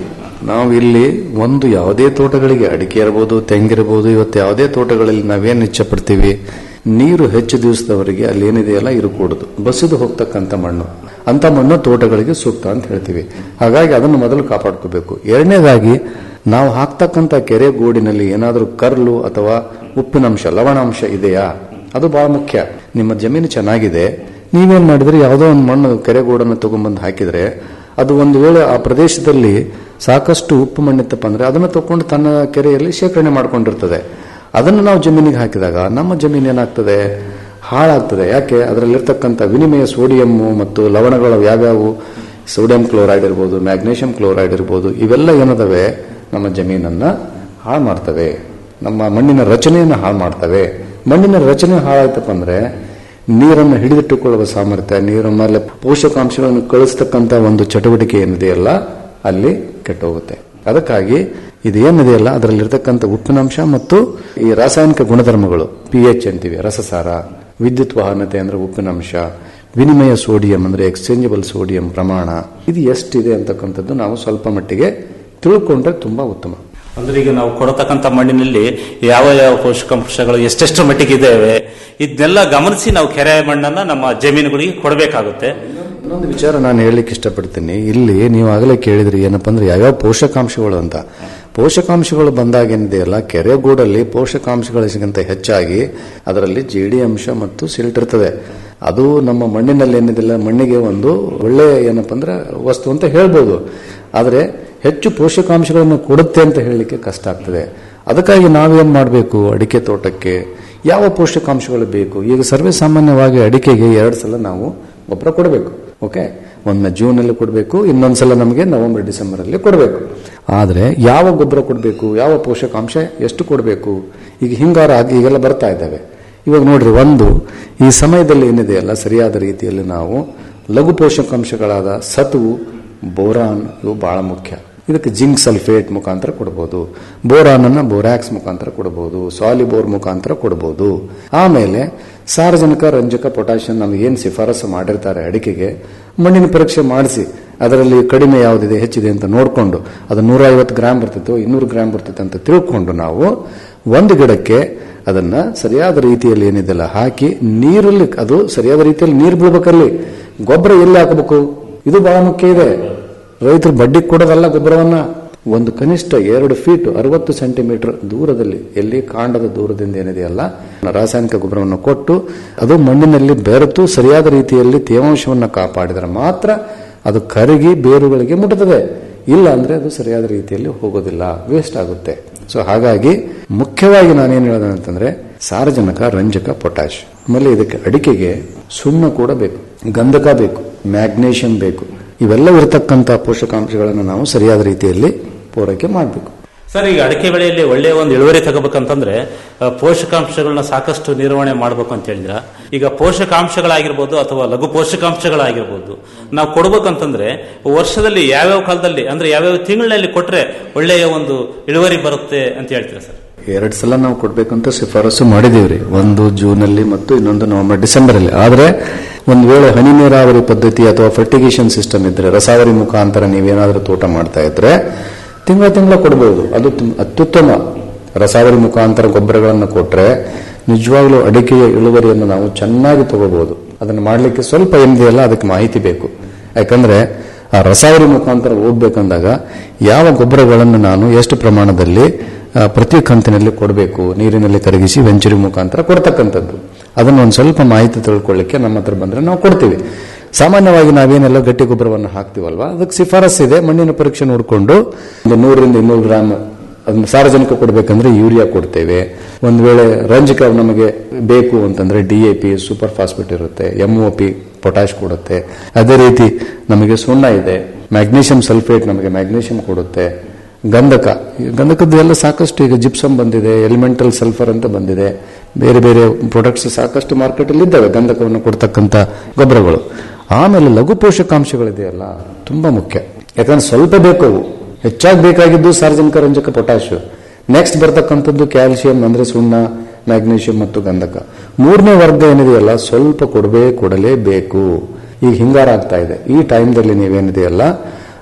ನಾವು ಇಲ್ಲಿ ಒಂದು ಯಾವುದೇ ತೋಟಗಳಿಗೆ ಅಡಿಕೆ ಇರಬಹುದು ತೆಂಗಿರಬಹುದು ಇವತ್ತು ಯಾವುದೇ ತೋಟಗಳಲ್ಲಿ ನಾವೇನು ಇಚ್ಛೆ ಪಡ್ತೀವಿ ನೀರು ಹೆಚ್ಚು ದಿವಸದವರೆಗೆ ಅಲ್ಲಿ ಏನಿದೆಯಲ್ಲ ಇರಕೂಡದು ಬಸಿದು ಹೋಗ್ತಕ್ಕಂಥ ಮಣ್ಣು ಅಂತ ಮಣ್ಣು ತೋಟಗಳಿಗೆ ಸೂಕ್ತ ಅಂತ ಹೇಳ್ತೀವಿ ಹಾಗಾಗಿ ಅದನ್ನು ಮೊದಲು ಕಾಪಾಡ್ಕೋಬೇಕು ಎರಡನೇದಾಗಿ ನಾವು ಹಾಕ್ತಕ್ಕಂಥ ಕೆರೆ ಗೋಡಿನಲ್ಲಿ ಏನಾದರೂ ಕರ್ಲು ಅಥವಾ ಉಪ್ಪಿನಂಶ ಲವಣಾಂಶ ಇದೆಯಾ ಅದು ಬಹಳ ಮುಖ್ಯ ನಿಮ್ಮ ಜಮೀನು ಚೆನ್ನಾಗಿದೆ ನೀವೇನ್ ಮಾಡಿದ್ರೆ ಯಾವುದೋ ಒಂದು ಮಣ್ಣು ಕೆರೆಗೋಡನ್ನು ತಗೊಂಡ್ಬಂದು ಹಾಕಿದ್ರೆ ಅದು ಒಂದು ವೇಳೆ ಆ ಪ್ರದೇಶದಲ್ಲಿ ಸಾಕಷ್ಟು ಉಪ್ಪು ಮಣ್ಣಿತ್ತಪ್ಪ ಅಂದ್ರೆ ಅದನ್ನು ತಕೊಂಡು ತನ್ನ ಕೆರೆಯಲ್ಲಿ ಶೇಖರಣೆ ಮಾಡ್ಕೊಂಡಿರ್ತದೆ ಅದನ್ನು ನಾವು ಜಮೀನಿಗೆ ಹಾಕಿದಾಗ ನಮ್ಮ ಜಮೀನು ಏನಾಗ್ತದೆ ಹಾಳಾಗ್ತದೆ ಯಾಕೆ ಅದರಲ್ಲಿರ್ತಕ್ಕಂಥ ವಿನಿಮಯ ಸೋಡಿಯಂ ಮತ್ತು ಲವಣಗಳು ಯಾವ್ಯಾವು ಸೋಡಿಯಂ ಕ್ಲೋರೈಡ್ ಇರ್ಬೋದು ಮ್ಯಾಗ್ನೇಷಿಯಂ ಕ್ಲೋರೈಡ್ ಇರ್ಬೋದು ಇವೆಲ್ಲ ಏನದವೆ ನಮ್ಮ ಜಮೀನನ್ನ ಹಾಳು ಮಾಡ್ತವೆ ನಮ್ಮ ಮಣ್ಣಿನ ರಚನೆಯನ್ನು ಹಾಳು ಮಾಡ್ತವೆ ಮಣ್ಣಿನ ರಚನೆ ಹಾಳಾಯ್ತಪ್ಪ ಅಂದ್ರೆ ನೀರನ್ನು ಹಿಡಿದಿಟ್ಟುಕೊಳ್ಳುವ ಸಾಮರ್ಥ್ಯ ನೀರ ಮೇಲೆ ಪೋಷಕಾಂಶಗಳನ್ನು ಕಳಿಸ್ತಕ್ಕಂಥ ಒಂದು ಚಟುವಟಿಕೆ ಏನಿದೆಯಲ್ಲ ಅಲ್ಲಿ ಕೆಟ್ಟೋಗುತ್ತೆ ಅದಕ್ಕಾಗಿ ಇದೇನಿದೆಯಲ್ಲ ಅದರಲ್ಲಿರ್ತಕ್ಕಂಥ ಉಪ್ಪಿನಾಂಶ ಮತ್ತು ಈ ರಾಸಾಯನಿಕ ಗುಣಧರ್ಮಗಳು ಪಿ ಎಚ್ ಅಂತೀವಿ ರಸಸಾರ ವಿದ್ಯುತ್ ವಾಹನತೆ ಅಂದ್ರೆ ಉಪ್ಪಿನಾಂಶ ವಿನಿಮಯ ಸೋಡಿಯಂ ಅಂದ್ರೆ ಎಕ್ಸ್ಚೇಂಜಬಲ್ ಸೋಡಿಯಂ ಪ್ರಮಾಣ ಇದು ಎಷ್ಟಿದೆ ಅಂತಕ್ಕಂಥದ್ದು ನಾವು ಸ್ವಲ್ಪ ಮಟ್ಟಿಗೆ ತಿಳ್ಕೊಂಡ್ರೆ ತುಂಬಾ ಉತ್ತಮ ಅಂದ್ರೆ ಈಗ ನಾವು ಕೊಡತಕ್ಕಂಥ ಮಣ್ಣಿನಲ್ಲಿ ಯಾವ ಯಾವ ಪೋಷಕಾಂಶಗಳು ಎಷ್ಟೆಷ್ಟು ಮಟ್ಟಿಗೆ ಇದ್ದಾವೆ ಇದನ್ನೆಲ್ಲ ಗಮನಿಸಿ ನಾವು ಕೆರೆ ಮಣ್ಣನ್ನ ನಮ್ಮ ಜಮೀನುಗಳಿಗೆ ಕೊಡಬೇಕಾಗುತ್ತೆ ಇನ್ನೊಂದು ವಿಚಾರ ನಾನು ಹೇಳಲಿಕ್ಕೆ ಇಷ್ಟಪಡ್ತೀನಿ ಇಲ್ಲಿ ನೀವು ಆಗಲೇ ಕೇಳಿದ್ರಿ ಏನಪ್ಪಾ ಅಂದ್ರೆ ಯಾವ್ಯಾವ ಪೋಷಕಾಂಶಗಳು ಅಂತ ಪೋಷಕಾಂಶಗಳು ಬಂದಾಗ ಏನಿದೆಯಲ್ಲ ಕೆರೆಗೂಡಲ್ಲಿ ಪೋಷಕಾಂಶಗಳಿಗಿಂತ ಹೆಚ್ಚಾಗಿ ಅದರಲ್ಲಿ ಜೇಡಿ ಅಂಶ ಮತ್ತು ಸಿಲ್ಟ್ ಇರ್ತದೆ ಅದು ನಮ್ಮ ಮಣ್ಣಿನಲ್ಲಿ ಏನಿದಿಲ್ಲ ಮಣ್ಣಿಗೆ ಒಂದು ಒಳ್ಳೆ ಏನಪ್ಪಾ ಅಂದ್ರೆ ವಸ್ತು ಅಂತ ಹೇಳ್ಬೋದು ಆದರೆ ಹೆಚ್ಚು ಪೋಷಕಾಂಶಗಳನ್ನು ಕೊಡುತ್ತೆ ಅಂತ ಹೇಳಲಿಕ್ಕೆ ಕಷ್ಟ ಆಗ್ತದೆ ಅದಕ್ಕಾಗಿ ನಾವೇನ್ ಮಾಡಬೇಕು ಅಡಿಕೆ ತೋಟಕ್ಕೆ ಯಾವ ಪೋಷಕಾಂಶಗಳು ಬೇಕು ಈಗ ಸರ್ವೇ ಸಾಮಾನ್ಯವಾಗಿ ಅಡಿಕೆಗೆ ಎರಡು ಸಲ ನಾವು ಗೊಬ್ಬರ ಕೊಡಬೇಕು ಓಕೆ ಒಮ್ಮೆ ಜೂನ್ ಅಲ್ಲಿ ಕೊಡಬೇಕು ಇನ್ನೊಂದ್ಸಲ ನಮಗೆ ನವೆಂಬರ್ ಡಿಸೆಂಬರ್ ಅಲ್ಲಿ ಕೊಡಬೇಕು ಆದ್ರೆ ಯಾವ ಗೊಬ್ಬರ ಕೊಡಬೇಕು ಯಾವ ಪೋಷಕಾಂಶ ಎಷ್ಟು ಕೊಡಬೇಕು ಈಗ ಹಿಂಗಾರ ಆಗಿ ಈಗೆಲ್ಲ ಬರ್ತಾ ಇದ್ದಾವೆ ಇವಾಗ ನೋಡ್ರಿ ಒಂದು ಈ ಸಮಯದಲ್ಲಿ ಏನಿದೆಯಲ್ಲ ಸರಿಯಾದ ರೀತಿಯಲ್ಲಿ ನಾವು ಲಘು ಪೋಷಕಾಂಶಗಳಾದ ಸತುವು ಬೋರಾನ್ ಇವು ಬಹಳ ಮುಖ್ಯ ಇದಕ್ಕೆ ಜಿಂಕ್ ಸಲ್ಫೇಟ್ ಮುಖಾಂತರ ಕೊಡಬಹುದು ಬೋರಾನ್ ಅನ್ನ ಬೋರಾಕ್ಸ್ ಮುಖಾಂತರ ಕೊಡಬಹುದು ಸಾಲಿಬೋರ್ ಮುಖಾಂತರ ಕೊಡಬಹುದು ಆಮೇಲೆ ಸಾರ್ವಜನಿಕ ರಂಜಕ ಪೊಟ್ಯಾಷಿಯಂ ನಮ್ಗೆ ಏನ್ ಶಿಫಾರಸು ಮಾಡಿರ್ತಾರೆ ಅಡಿಕೆಗೆ ಮಣ್ಣಿನ ಪರೀಕ್ಷೆ ಮಾಡಿಸಿ ಅದರಲ್ಲಿ ಕಡಿಮೆ ಯಾವುದಿದೆ ಹೆಚ್ಚಿದೆ ಅಂತ ನೋಡಿಕೊಂಡು ಅದು ನೂರ ಐವತ್ತು ಗ್ರಾಮ್ ಬರ್ತಿತ್ತು ಇನ್ನೂರು ಗ್ರಾಮ್ ಬರ್ತಿತ್ತು ಅಂತ ತಿಳ್ಕೊಂಡು ನಾವು ಒಂದು ಗಿಡಕ್ಕೆ ಅದನ್ನ ಸರಿಯಾದ ರೀತಿಯಲ್ಲಿ ಏನಿದೆಲ್ಲ ಹಾಕಿ ನೀರಲ್ಲಿ ಅದು ಸರಿಯಾದ ರೀತಿಯಲ್ಲಿ ನೀರು ಬೀಳ್ಬೇಕಲ್ಲಿ ಗೊಬ್ಬರ ಎಲ್ಲಿ ಹಾಕಬೇಕು ಇದು ಬಹಳ ಮುಖ್ಯ ಇದೆ ರೈತರು ಬಡ್ಡಿ ಕೊಡೋದಲ್ಲ ಗೊಬ್ಬರವನ್ನ ಒಂದು ಕನಿಷ್ಠ ಎರಡು ಫೀಟ್ ಅರವತ್ತು ಸೆಂಟಿಮೀಟರ್ ದೂರದಲ್ಲಿ ಎಲ್ಲಿ ಕಾಂಡದ ದೂರದಿಂದ ಏನಿದೆಯಲ್ಲ ರಾಸಾಯನಿಕ ಗೊಬ್ಬರವನ್ನು ಕೊಟ್ಟು ಅದು ಮಣ್ಣಿನಲ್ಲಿ ಬೆರೆತು ಸರಿಯಾದ ರೀತಿಯಲ್ಲಿ ತೇವಾಂಶವನ್ನು ಕಾಪಾಡಿದರೆ ಮಾತ್ರ ಅದು ಕರಗಿ ಬೇರುಗಳಿಗೆ ಮುಟ್ಟುತ್ತದೆ ಇಲ್ಲ ಅಂದ್ರೆ ಅದು ಸರಿಯಾದ ರೀತಿಯಲ್ಲಿ ಹೋಗೋದಿಲ್ಲ ವೇಸ್ಟ್ ಆಗುತ್ತೆ ಸೊ ಹಾಗಾಗಿ ಮುಖ್ಯವಾಗಿ ನಾನೇನು ಹೇಳಿದೆ ಅಂತಂದ್ರೆ ಸಾರಜನಕ ರಂಜಕ ಪೊಟ್ಯಾಶ್ ಆಮೇಲೆ ಇದಕ್ಕೆ ಅಡಿಕೆಗೆ ಸುಣ್ಣ ಕೂಡ ಬೇಕು ಗಂಧಕ ಬೇಕು ಮ್ಯಾಗ್ನೇಷಿಯಂ ಬೇಕು ಇವೆಲ್ಲ ಇರತಕ್ಕಂತ ಪೋಷಕಾಂಶಗಳನ್ನು ನಾವು ಸರಿಯಾದ ರೀತಿಯಲ್ಲಿ ಪೂರೈಕೆ ಮಾಡಬೇಕು ಸರ್ ಈಗ ಅಡಿಕೆ ಬೆಳೆಯಲ್ಲಿ ಒಳ್ಳೆಯ ಒಂದು ಇಳುವರಿ ತಗೋಬೇಕಂತಂದ್ರೆ ಆ, ಪೋಷಕಾಂಶಗಳನ್ನ ಸಾಕಷ್ಟು ನಿರ್ವಹಣೆ ಮಾಡಬೇಕು ಅಂತ ಹೇಳಿದ್ರ ಈಗ ಪೋಷಕಾಂಶಗಳಾಗಿರ್ಬೋದು ಅಥವಾ ಲಘು ಪೋಷಕಾಂಶಗಳಾಗಿರ್ಬೋದು ನಾವು ಕೊಡ್ಬೇಕಂತಂದ್ರೆ ವರ್ಷದಲ್ಲಿ ಯಾವ್ಯಾವ ಕಾಲದಲ್ಲಿ ಅಂದ್ರೆ ಯಾವ್ಯಾವ ತಿಂಗಳಿನಲ್ಲಿ ಕೊಟ್ರೆ ಒಳ್ಳೆಯ ಒಂದು ಇಳುವರಿ ಬರುತ್ತೆ ಅಂತ ಹೇಳ್ತೀರಾ ಸರ್ ಎರಡ್ ಸಲ ನಾವು ಕೊಡ್ಬೇಕಂತ ಶಿಫಾರಸು ಮಾಡಿದೀವ್ರಿ ಒಂದು ಜೂನ್ ಅಲ್ಲಿ ಮತ್ತು ಇನ್ನೊಂದು ನವೆಂಬರ್ ಡಿಸೆಂಬರ್ ಅಲ್ಲಿ ಆದ್ರೆ ಒಂದ್ ವೇಳೆ ಹನಿ ನೀರಾವರಿ ಪದ್ಧತಿ ಅಥವಾ ಫರ್ಟಿಗೇಷನ್ ಸಿಸ್ಟಮ್ ಇದ್ರೆ ರಸಾವರಿ ಮುಖಾಂತರ ನೀವೇನಾದ್ರೂ ತೋಟ ಮಾಡ್ತಾ ಇದ್ರೆ ತಿಂಗಳ ತಿಂಗಳ ಕೊಡಬಹುದು ಅದು ತುಂ- ಅತ್ಯುತ್ತಮ ರಸಾವರಿ ಮುಖಾಂತರ ಗೊಬ್ಬರಗಳನ್ನು ಕೊಟ್ರೆ ನಿಜವಾಗ್ಲೂ ಅಡಿಕೆಯ ಇಳುವರಿಯನ್ನು ನಾವು ಚೆನ್ನಾಗಿ ತಗೋಬಹುದು ಅದನ್ನು ಮಾಡಲಿಕ್ಕೆ ಸ್ವಲ್ಪ ಏನಿದೆಯಲ್ಲ ಅದಕ್ಕೆ ಮಾಹಿತಿ ಬೇಕು ಯಾಕಂದ್ರೆ ಆ ರಸಾವರಿ ಮುಖಾಂತರ ಹೋಗ್ಬೇಕಂದಾಗ ಯಾವ ಗೊಬ್ಬರಗಳನ್ನು ನಾನು ಎಷ್ಟು ಪ್ರಮಾಣದಲ್ಲಿ ಆ, ಪ್ರತಿ ಕಂತಿನಲ್ಲಿ ಕೊಡಬೇಕು ನೀರಿನಲ್ಲಿ ಕರಗಿಸಿ ವೆಂಚುರಿ ಮುಖಾಂತರ ಕೊಡ್ತಕ್ಕಂಥದ್ದು ಅದನ್ನು ಒಂದು ಸ್ವಲ್ಪ ಮಾಹಿತಿ ತಿಳ್ಕೊಳ್ಳಿಕ್ಕೆ ನಮ್ಮ ಹತ್ರ ಬಂದ್ರೆ ನಾವು ಕೊಡ್ತೀವಿ ಸಾಮಾನ್ಯವಾಗಿ ನಾವೇನೆಲ್ಲ ಗಟ್ಟಿ ಗೊಬ್ಬರವನ್ನು ಹಾಕ್ತಿವಲ್ವಾ ಅದಕ್ಕೆ ಶಿಫಾರಸ್ ಇದೆ ಮಣ್ಣಿನ ಪರೀಕ್ಷೆ ನೋಡಿಕೊಂಡು ಒಂದು ನೂರರಿಂದ ಇನ್ನೂರು ಗ್ರಾಮ್ ಅದನ್ನ ಸಾರ್ವಜನಿಕ ಕೊಡಬೇಕಂದ್ರೆ ಯೂರಿಯಾ ಕೊಡ್ತೇವೆ ಒಂದ್ ವೇಳೆ ರಂಜಕ ನಮಗೆ ಬೇಕು ಅಂತಂದ್ರೆ D A P super phosphate ಇರುತ್ತೆ ಎಂ ಒ ಪಿ ಪೊಟ್ಯಾಶ್ ಕೊಡುತ್ತೆ ಅದೇ ರೀತಿ ನಮಗೆ ಸುಣ್ಣ ಇದೆ ಮ್ಯಾಗ್ನೀಷಿಯಂ ಸಲ್ಫೇಟ್ ನಮಗೆ ಮ್ಯಾಗ್ನೀಷಿಯಂ ಕೊಡುತ್ತೆ ಗಂಧಕ ಈ ಗಂಧಕದ್ದು ಎಲ್ಲ ಸಾಕಷ್ಟು ಈಗ ಜಿಪ್ಸಮ್ ಬಂದಿದೆ ಎಲಿಮೆಂಟಲ್ ಸಲ್ಫರ್ ಅಂತ ಬಂದಿದೆ ಬೇರೆ ಬೇರೆ ಪ್ರಾಡಕ್ಟ್ಸ್ ಸಾಕಷ್ಟು ಮಾರ್ಕೆಟ್ ಅಲ್ಲಿ ಇದ್ದಾವೆ ಗಂಧಕವನ್ನು ಕೊಡ್ತಕ್ಕಂಥ ಗೊಬ್ಬರಗಳು ಆಮೇಲೆ ಲಘು ಪೋಷಕಾಂಶಗಳಿದೆಯಲ್ಲ ತುಂಬಾ ಮುಖ್ಯ ಯಾಕಂದ್ರೆ ಸ್ವಲ್ಪ ಬೇಕು ಅವು ಹೆಚ್ಚಾಗಿ ಬೇಕಾಗಿದ್ದು ಸಾರ್ವಜನಿಕ ರಂಜಕ ಪೊಟ್ಯಾಶ್ ನೆಕ್ಸ್ಟ್ ಬರ್ತಕ್ಕಂಥದ್ದು ಕ್ಯಾಲ್ಸಿಯಂ ಅಂದ್ರೆ ಸುಣ್ಣ ಮ್ಯಾಗ್ನೀಷಿಯಂ ಮತ್ತು ಗಂಧಕ ಮೂರನೇ ವರ್ಗ ಏನಿದೆಯಲ್ಲ ಸ್ವಲ್ಪ ಕೊಡಬೇ ಕೊಡಲೇಬೇಕು ಈಗ ಹಿಂಗಾರ ಆಗ್ತಾ ಇದೆ ಈ ಟೈಮ್ದಲ್ಲಿ ನೀವೇನಿದೆಯಲ್ಲ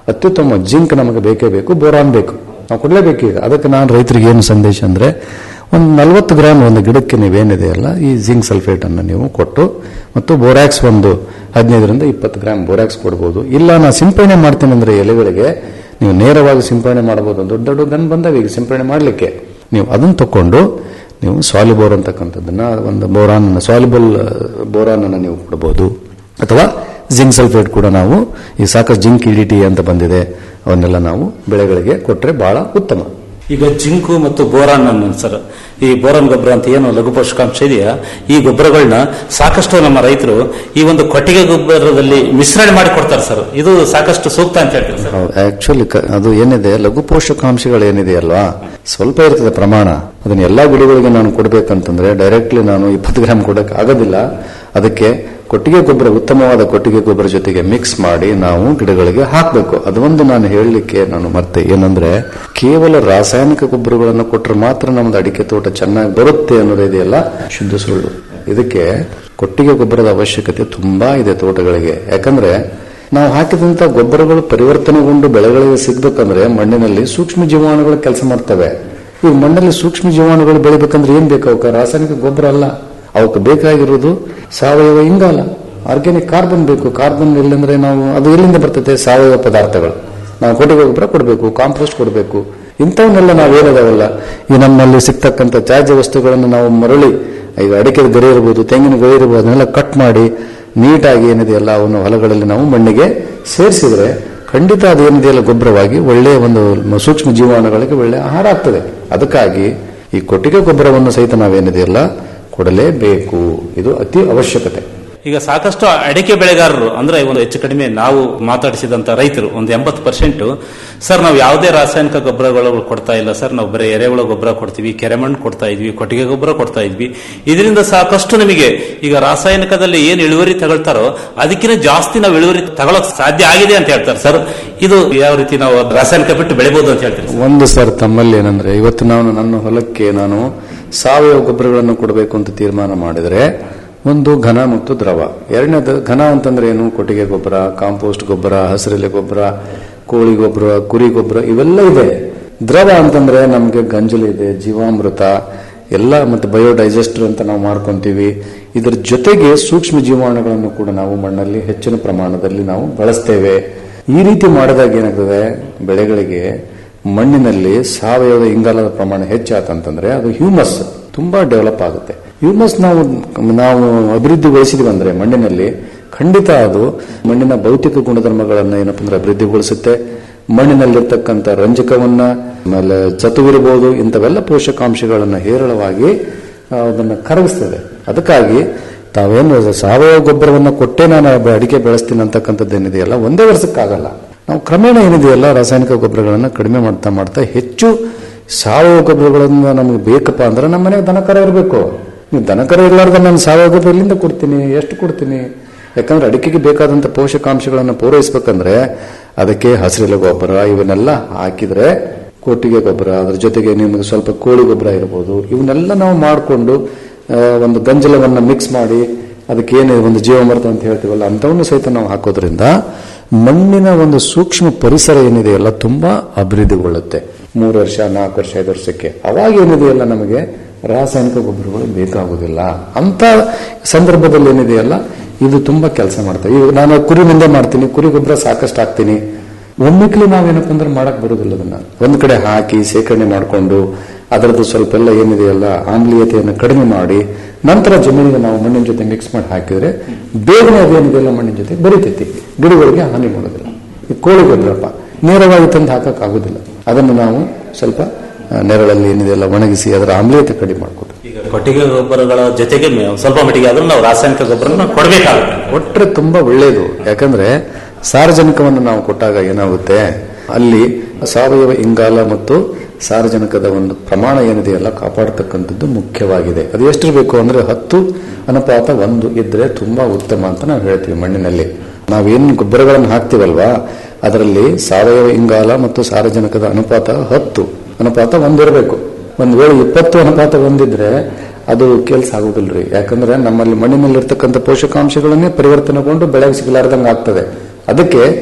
ಅತ್ಯುತ್ತಮ ಜಿಂಕ್ ನಮಗೆ ಬೇಕೇ ಬೇಕು ಬೋರಾನ್ ಬೇಕು ನಾವು ಕೊಡಲೇಬೇಕು ಈಗ ಅದಕ್ಕೆ ನಾನು ರೈತರಿಗೆ ಏನು ಸಂದೇಶ ಅಂದ್ರೆ ಒಂದು ನಲವತ್ತು ಗ್ರಾಮ್ ಒಂದು ಗಿಡಕ್ಕೆ ನೀವೇನಿದೆ ಅಲ್ಲ ಈ ಜಿಂಕ್ ಸಲ್ಫೇಟ್ ಅನ್ನು ನೀವು ಕೊಟ್ಟು ಮತ್ತು ಬೋರಾಕ್ಸ್ ಒಂದು ಹದಿನೈದರಿಂದ ಇಪ್ಪತ್ತು ಗ್ರಾಮ್ ಬೋರಾಕ್ಸ್ ಕೊಡ್ಬೋದು ಇಲ್ಲ ನಾನು ಸಿಂಪಡಣೆ ಮಾಡ್ತೀನಿ ಅಂದ್ರೆ ಎಲೆಗಳಿಗೆ ನೀವು ನೇರವಾಗಿ ಸಿಂಪಡಣೆ ಮಾಡಬಹುದು ದೊಡ್ಡ ದೊಡ್ಡ ಗನ್ ಬಂದಾವೆ ಈಗ ಸಿಂಪಡಣೆ ಮಾಡಲಿಕ್ಕೆ ನೀವು ಅದನ್ನು ತಕೊಂಡು ನೀವು ಸಾಲಿಬೋರ್ ಅಂತಕ್ಕಂಥದ್ದನ್ನ ಒಂದು ಬೋರಾನ್ ಸಾಲಿಬಲ್ ಬೋರಾನ್ ಅನ್ನು ನೀವು ಕೊಡಬಹುದು ಅಥವಾ ಜಿಂಕ್ ಸಲ್ಫೇಟ್ ಕೂಡ ನಾವು ಈ ಸಾಕಷ್ಟು ಜಿಂಕ್ ಇಡಿಟಿ ಅಂತ ಬಂದಿದೆ ಅವನ್ನೆಲ್ಲ ನಾವು ಬೆಳೆಗಳಿಗೆ ಕೊಟ್ಟರೆ ಬಹಳ ಉತ್ತಮ ಈಗ ಜಿಂಕು ಮತ್ತು ಬೋರಾನ್ ಅನ್ನು ಸರ್ ಈ ಬೋರಾನ್ ಗೊಬ್ಬರ ಅಂತ ಏನು ಲಘು ಪೋಷಕಾಂಶ ಇದೆಯಾ ಈ ಗೊಬ್ಬರಗಳನ್ನ ಸಾಕಷ್ಟು ನಮ್ಮ ರೈತರು ಈ ಒಂದು ಕೊಟ್ಟಿಗೆ ಗೊಬ್ಬರದಲ್ಲಿ ಮಿಶ್ರಣ ಮಾಡಿ ಕೊಡ್ತಾರೆ ಸರ್ ಇದು ಸಾಕಷ್ಟು ಸೂಕ್ತ ಅಂತ ಹೇಳ್ತೀವಿ ಸರ್ ಆಕ್ಚುಲಿ ಅದು ಏನಿದೆ ಲಘು ಪೋಷಕಾಂಶಗಳು ಏನಿದೆಯಲ್ವಾ ಸ್ವಲ್ಪ ಇರ್ತದೆ ಪ್ರಮಾಣ ಅದನ್ನ ಎಲ್ಲಾ ಗಿಡಗಳಿಗೆ ನಾನು ಕೊಡ್ಬೇಕಂತಂದ್ರೆ ಡೈರೆಕ್ಟ್ಲಿ ನಾನು ಇಪ್ಪತ್ತು ಗ್ರಾಮ್ ಕೊಡಕ್ಕೆ ಆಗೋದಿಲ್ಲ ಅದಕ್ಕೆ ಕೊಟ್ಟಿಗೆ ಗೊಬ್ಬರ ಉತ್ತಮವಾದ ಕೊಟ್ಟಿಗೆ ಗೊಬ್ಬರ ಜೊತೆಗೆ ಮಿಕ್ಸ್ ಮಾಡಿ ನಾವು ಗಿಡಗಳಿಗೆ ಹಾಕಬೇಕು ಅದೊಂದು ನಾನು ಹೇಳಲಿಕ್ಕೆ ನಾನು ಮತ್ತೆ ಏನಂದ್ರೆ ಕೇವಲ ರಾಸಾಯನಿಕ ಗೊಬ್ಬರಗಳನ್ನು ಕೊಟ್ಟರೆ ಮಾತ್ರ ನಮ್ದು ಅಡಿಕೆ ತೋಟ ಚೆನ್ನಾಗಿ ಬರುತ್ತೆ ಅನ್ನೋದು ಇದೆಯಲ್ಲ ಶುದ್ಧ ಸುಳ್ಳು ಇದಕ್ಕೆ ಕೊಟ್ಟಿಗೆ ಗೊಬ್ಬರದ ಅವಶ್ಯಕತೆ ತುಂಬಾ ಇದೆ ತೋಟಗಳಿಗೆ ಯಾಕಂದ್ರೆ ನಾವು ಹಾಕಿದಂತ ಗೊಬ್ಬರಗಳು ಪರಿವರ್ತನೆಗೊಂಡು ಬೆಳೆಗಳಿಗೆ ಸಿಗ್ಬೇಕಂದ್ರೆ ಮಣ್ಣಿನಲ್ಲಿ ಸೂಕ್ಷ್ಮ ಜೀವಾಣುಗಳು ಕೆಲಸ ಮಾಡ್ತವೆ ಈ ಮಣ್ಣಲ್ಲಿ ಸೂಕ್ಷ್ಮ ಜೀವಾಣುಗಳು ಬೆಳಿಬೇಕಂದ್ರೆ ಏನ್ ಬೇಕು ಅವಕ್ಕೆ ರಾಸಾಯನಿಕ ಗೊಬ್ಬರ ಅಲ್ಲ ಅವಕ್ಕೆ ಬೇಕಾಗಿರೋದು ಸಾವಯವ ಇಂಗಾಲ ಆರ್ಗ್ಯಾನಿಕ್ ಕಾರ್ಬನ್ ಬೇಕು ಕಾರ್ಬನ್ ಇಲ್ಲಂದ್ರೆ ನಾವು ಅದು ಎಲ್ಲಿಂದ ಬರ್ತದೆ ಸಾವಯವ ಪದಾರ್ಥಗಳು ನಾವು ಕೊಟ್ಟಿಗೆ ಗೊಬ್ಬರ ಕೊಡಬೇಕು ಕಾಂಪೋಸ್ಟ್ ಕೊಡಬೇಕು ಇಂಥವನ್ನೆಲ್ಲ ನಾವೇನದಾವಲ್ಲ ಈ ನಮ್ಮಲ್ಲಿ ಸಿಗ್ತಕ್ಕಂಥ ತ್ಯಾಜ್ಯ ವಸ್ತುಗಳನ್ನು ನಾವು ಮರಳಿ ಈಗ ಅಡಿಕೆ ಗರಿ ಇರ್ಬೋದು ತೆಂಗಿನ ಗರಿ ಇರ್ಬೋದು ಅದನ್ನೆಲ್ಲ ಕಟ್ ಮಾಡಿ ನೀಟಾಗಿ ಏನಿದೆಯಲ್ಲ ಅವನ್ನು ಹೊಲಗಳಲ್ಲಿ ನಾವು ಮಣ್ಣಿಗೆ ಸೇರಿಸಿದ್ರೆ ಖಂಡಿತ ಅದೇನಿದೆಯಲ್ಲ ಗೊಬ್ಬರವಾಗಿ ಒಳ್ಳೆಯ ಒಂದು ಸೂಕ್ಷ್ಮ ಜೀವಾಣುಗಳಿಗೆ ಒಳ್ಳೆಯ ಆಹಾರ ಆಗ್ತದೆ ಅದಕ್ಕಾಗಿ ಈ ಕೊಟ್ಟಿಗೆ ಗೊಬ್ಬರವನ್ನು ಸಹಿತ ನಾವೇನಿದೆಯಲ್ಲ ಕೊಡಲೇಬೇಕು ಇದು ಅತಿ ಅವಶ್ಯಕತೆ ಈಗ ಸಾಕಷ್ಟು ಅಡಿಕೆ ಬೆಳೆಗಾರರು ಅಂದ್ರೆ ಒಂದು ಹೆಚ್ಚು ಕಡಿಮೆ ನಾವು ಮಾತಾಡಿಸಿದಂತ ರೈತರು ಒಂದು ಎಂಬತ್ತು ಪರ್ಸೆಂಟ್ ಸರ್ ನಾವು ಯಾವುದೇ ರಾಸಾಯನಿಕ ಗೊಬ್ಬರಗಳು ಕೊಡ್ತಾ ಇಲ್ಲ ಸರ್ ನಾವು ಬರೀ ಎರೆಹುಳ ಗೊಬ್ಬರ ಕೊಡ್ತೀವಿ ಕೆರೆಮಣ್ಣು ಕೊಡ್ತಾ ಇದ್ವಿ ಕೊಟ್ಟಿಗೆ ಗೊಬ್ಬರ ಕೊಡ್ತಾ ಇದ್ವಿ ಇದರಿಂದ ಸಾಕಷ್ಟು ನಮಗೆ ಈಗ ರಾಸಾಯನಿಕದಲ್ಲಿ ಏನು ಇಳುವರಿ ತಗೊಳ್ತಾರೋ ಅದಕ್ಕಿಂತ ಜಾಸ್ತಿ ನಾವು ಇಳುವರಿ ತಗೊಳಕ್ ಸಾಧ್ಯ ಆಗಿದೆ ಅಂತ ಹೇಳ್ತಾರೆ ಸರ್ ಇದು ಯಾವ ರೀತಿ ನಾವು ರಾಸಾಯನಿಕ ಬಿಟ್ಟು ಬೆಳಿಬಹುದು ಅಂತ ಹೇಳ್ತೀರಿ ಒಂದು ಸರ್ ತಮ್ಮಲ್ಲಿ ಏನಂದ್ರೆ ಇವತ್ತು ನಾನು ನನ್ನ ಹೊಲಕ್ಕೆ ನಾನು ಸಾವಯವ ಗೊಬ್ಬರಗಳನ್ನು ಕೊಡಬೇಕು ಅಂತ ತೀರ್ಮಾನ ಮಾಡಿದ್ರೆ ಒಂದು ಘನ ಮತ್ತು ದ್ರವ ಎರಡನೇದು ಘನ ಅಂತಂದ್ರೆ ಏನು ಕೊಟ್ಟಿಗೆ ಗೊಬ್ಬರ ಕಾಂಪೋಸ್ಟ್ ಗೊಬ್ಬರ ಹಸಿರೆಲೆ ಗೊಬ್ಬರ ಕೋಳಿ ಗೊಬ್ಬರ ಕುರಿ ಗೊಬ್ಬರ ಇವೆಲ್ಲ ಇದೆ ದ್ರವ ಅಂತಂದ್ರೆ ನಮಗೆ ಗಂಜಲು ಇದೆ ಜೀವಾಮೃತ ಎಲ್ಲ ಮತ್ತೆ ಬಯೋಡೈಜೆಸ್ಟರ್ ಅಂತ ನಾವು ಮಾಡ್ಕೊಂತೀವಿ ಇದರ ಜೊತೆಗೆ ಸೂಕ್ಷ್ಮ ಜೀವಾಣುಗಳನ್ನು ಕೂಡ ನಾವು ಮಣ್ಣಲ್ಲಿ ಹೆಚ್ಚಿನ ಪ್ರಮಾಣದಲ್ಲಿ ನಾವು ಬಳಸ್ತೇವೆ ಈ ರೀತಿ ಮಾಡಿದಾಗ ಏನಾಗ್ತದೆ ಬೆಳೆಗಳಿಗೆ ಮಣ್ಣಿನಲ್ಲಿ ಸಾವಯವ ಇಂಗಾಲದ ಪ್ರಮಾಣ ಹೆಚ್ಚಾತಂತಂದ್ರೆ ಅದು ಹ್ಯೂಮಸ್ ತುಂಬಾ ಡೆವಲಪ್ ಆಗುತ್ತೆ ಹ್ಯೂಮಸ್ ನಾವು ನಾವು ಅಭಿವೃದ್ಧಿಗೊಳಿಸಿದ್ವಿ ಅಂದ್ರೆ ಮಣ್ಣಿನಲ್ಲಿ ಖಂಡಿತ ಅದು ಮಣ್ಣಿನ ಭೌತಿಕ ಗುಣಧರ್ಮಗಳನ್ನ ಏನಪ್ಪ ಅಂದ್ರೆ ಅಭಿವೃದ್ಧಿಗೊಳಿಸುತ್ತೆ ಮಣ್ಣಿನಲ್ಲಿರ್ತಕ್ಕಂಥ ರಂಜಕವನ್ನ ಆಮೇಲೆ ಚತುವಿರಬಹುದು ಇಂಥವೆಲ್ಲ ಪೋಷಕಾಂಶಗಳನ್ನ ಹೇರಳವಾಗಿ ಆ, ಅದನ್ನ ಕರಗಿಸ್ತದೆ ಅದಕ್ಕಾಗಿ ತಾವೇನು ಸಾವಯವ ಗೊಬ್ಬರವನ್ನ ಕೊಟ್ಟೆ ನಾನು ಅಡಿಕೆ ಬೆಳೆಸ್ತೀನಿ ಅಂತಕ್ಕಂಥದ್ದು ಏನಿದೆಯಲ್ಲ ಒಂದೇ ವರ್ಷಕ್ಕಾಗಲ್ಲ ನಾವು ಕ್ರಮೇಣ ಏನಿದೆಯಲ್ಲ ರಾಸಾಯನಿಕ ಗೊಬ್ಬರಗಳನ್ನ ಕಡಿಮೆ ಮಾಡ್ತಾ ಮಾಡ್ತಾ ಹೆಚ್ಚು ಸಾವಯವ ಗೊಬ್ಬರಗಳನ್ನ ನಮಗೆ ಬೇಕಪ್ಪ ಅಂದ್ರೆ ನಮ್ಮ ಮನೆಗೆ ದನಕರ ಇರಬೇಕು ನೀವು ದನಕರ ಇರಲಾರ್ದ ನಾನು ಸಾವಯವ ಗೊಬ್ಬರ ಎಲ್ಲಿಂದ ಕೊಡ್ತೀನಿ ಎಷ್ಟು ಕೊಡ್ತೀನಿ ಯಾಕಂದ್ರೆ ಅಡಿಕೆಗೆ ಬೇಕಾದಂತ ಪೋಷಕಾಂಶಗಳನ್ನು ಪೂರೈಸಬೇಕಂದ್ರೆ ಅದಕ್ಕೆ ಹಸಿರೆಲೆ ಗೊಬ್ಬರ ಇವನ್ನೆಲ್ಲ ಹಾಕಿದ್ರೆ ಕೊಟ್ಟಿಗೆ ಗೊಬ್ಬರ ಅದ್ರ ಜೊತೆಗೆ ನಿಮಗೆ ಸ್ವಲ್ಪ ಕೋಳಿ ಗೊಬ್ಬರ ಇರ್ಬೋದು ಇವನ್ನೆಲ್ಲ ನಾವು ಮಾಡಿಕೊಂಡು ಒಂದು ಗಂಜಲವನ್ನ ಮಿಕ್ಸ್ ಮಾಡಿ ಅದಕ್ಕೆ ಏನು ಒಂದು ಜೀವಾಮೃತ ಅಂತ ಹೇಳ್ತೀವಲ್ಲ ಅಂಥವನ್ನು ಸಹಿತ ನಾವು ಹಾಕೋದ್ರಿಂದ ಮಣ್ಣಿನ ಒಂದು ಸೂಕ್ಷ್ಮ ಪರಿಸರ ಏನಿದೆಯಲ್ಲ ತುಂಬಾ ಅಭಿವೃದ್ಧಿಗೊಳ್ಳುತ್ತೆ ಮೂರು ವರ್ಷ ನಾಲ್ಕು ವರ್ಷ ಐದು ವರ್ಷಕ್ಕೆ ಅವಾಗ ಏನಿದೆಯಲ್ಲ ನಮಗೆ ರಾಸಾಯನಿಕ ಗೊಬ್ಬರಗಳು ಬೇಕಾಗುವುದಿಲ್ಲ ಅಂತ ಸಂದರ್ಭದಲ್ಲಿ ಏನಿದೆಯಲ್ಲ ಇದು ತುಂಬಾ ಕೆಲಸ ಮಾಡ್ತೇವೆ ಈಗ ನಾನು ಕುರಿ ಮುಂದೆ ಮಾಡ್ತೀನಿ ಕುರಿ ಗೊಬ್ಬರ ಸಾಕಷ್ಟು ಹಾಕ್ತೀನಿ ಒಮ್ಮಿಕ್ಲಿ ನಾವೇನಪ್ಪ ಅಂದ್ರೆ ಮಾಡಕ್ ಬರೋದಿಲ್ಲ ಅದನ್ನ ಒಂದ್ ಕಡೆ ಹಾಕಿ ಸೇಕರಣೆ ಮಾಡಿಕೊಂಡು ಅದರದ್ದು ಸ್ವಲ್ಪ ಎಲ್ಲ ಏನಿದೆಯಲ್ಲ ಆಮ್ಲೀಯತೆಯನ್ನು ಕಡಿಮೆ ಮಾಡಿ ನಂತರ ಜಮೀನಿಗೆ ನಾವು ಮಣ್ಣಿನ ಜೊತೆ ಮಿಕ್ಸ್ ಮಾಡಿ ಹಾಕಿದ್ರೆ ಬೇಗನೆ ಅದೇನಿದೆಯಲ್ಲ ಮಣ್ಣಿನ ಜೊತೆ ಬರಿತೈತಿ ಗಿಡಗಳಿಗೆ ಹಾನಿ ಮಾಡೋದಿಲ್ಲ ಈ ಕೋಳಿ ಗೊಬ್ಬರಪ್ಪ ನೇರವಾಗಿ ತಂದು ಹಾಕಕ್ ಆಗುದಿಲ್ಲ ಅದನ್ನು ನಾವು ಸ್ವಲ್ಪ ಆ, ನೆರಳಲ್ಲಿ ಏನಿದೆಯಲ್ಲ ಒಣಗಿಸಿ ಅದರ ಆಮ್ಲೀಯತೆ ಕಡಿಮೆ ಮಾಡ್ಕೊಬೇಕು ಈಗ ಕೊಟ್ಟಿಗೆ ಗೊಬ್ಬರಗಳ ಜೊತೆಗೆ ಮೇ- ಸ್ವಲ್ಪ ಮಟ್ಟಿಗೆ ಆದ್ರೂ ನಾವು ರಾಸಾಯನಿಕ ಗೊಬ್ಬರನ ಕೊಡಬೇಕಾಗುತ್ತೆ ಕೊಟ್ರೆ ತುಂಬಾ ಒಳ್ಳೆಯದು ಯಾಕಂದ್ರೆ ಸಾರಜನಕವನ್ನು ನಾವು ಕೊಟ್ಟಾಗ ಏನಾಗುತ್ತೆ ಅಲ್ಲಿ ಸಾವಯವ ಇಂಗಾಲ ಮತ್ತು ಸಾರಜನಕದ ಒಂದು ಪ್ರಮಾಣ ಏನಿದೆಯಲ್ಲ ಕಾಪಾಡತಕ್ಕಂಥದ್ದು ಮುಖ್ಯವಾಗಿದೆ ಅದು ಎಷ್ಟಿರಬೇಕು ಅಂದ್ರೆ ಹತ್ತು ಅನುಪಾತ ಒಂದು ಇದ್ರೆ ತುಂಬಾ ಉತ್ತಮ ಅಂತ ನಾವು ಹೇಳ್ತೀವಿ ಮಣ್ಣಿನಲ್ಲಿ ನಾವೇನು ಗೊಬ್ಬರಗಳನ್ನು ಹಾಕ್ತಿವಲ್ವಾ ಅದರಲ್ಲಿ ಸಾವಯವ ಇಂಗಾಲ ಮತ್ತು ಸಾರಜನಕದ ಅನುಪಾತ ಹತ್ತು ಅನುಪಾತ ಒಂದಿರಬೇಕು ಒಂದ್ ವೇಳೆ ಇಪ್ಪತ್ತು ಅನುಪಾತ ಒಂದಿದ್ರೆ ಅದು ಕೆಲಸ ಆಗುದಿಲ್ರಿ ಯಾಕಂದ್ರೆ ನಮ್ಮಲ್ಲಿ ಮಣ್ಣಿನಲ್ಲಿರ್ತಕ್ಕಂಥ ಪೋಷಕಾಂಶಗಳನ್ನೇ ಪರಿವರ್ತನೆಗೊಂಡು ಬೆಳೆಗೆ ಸಿಗಲಾರ್ದಂಗೆ ಆಗ್ತದೆ ಅದಕ್ಕೆ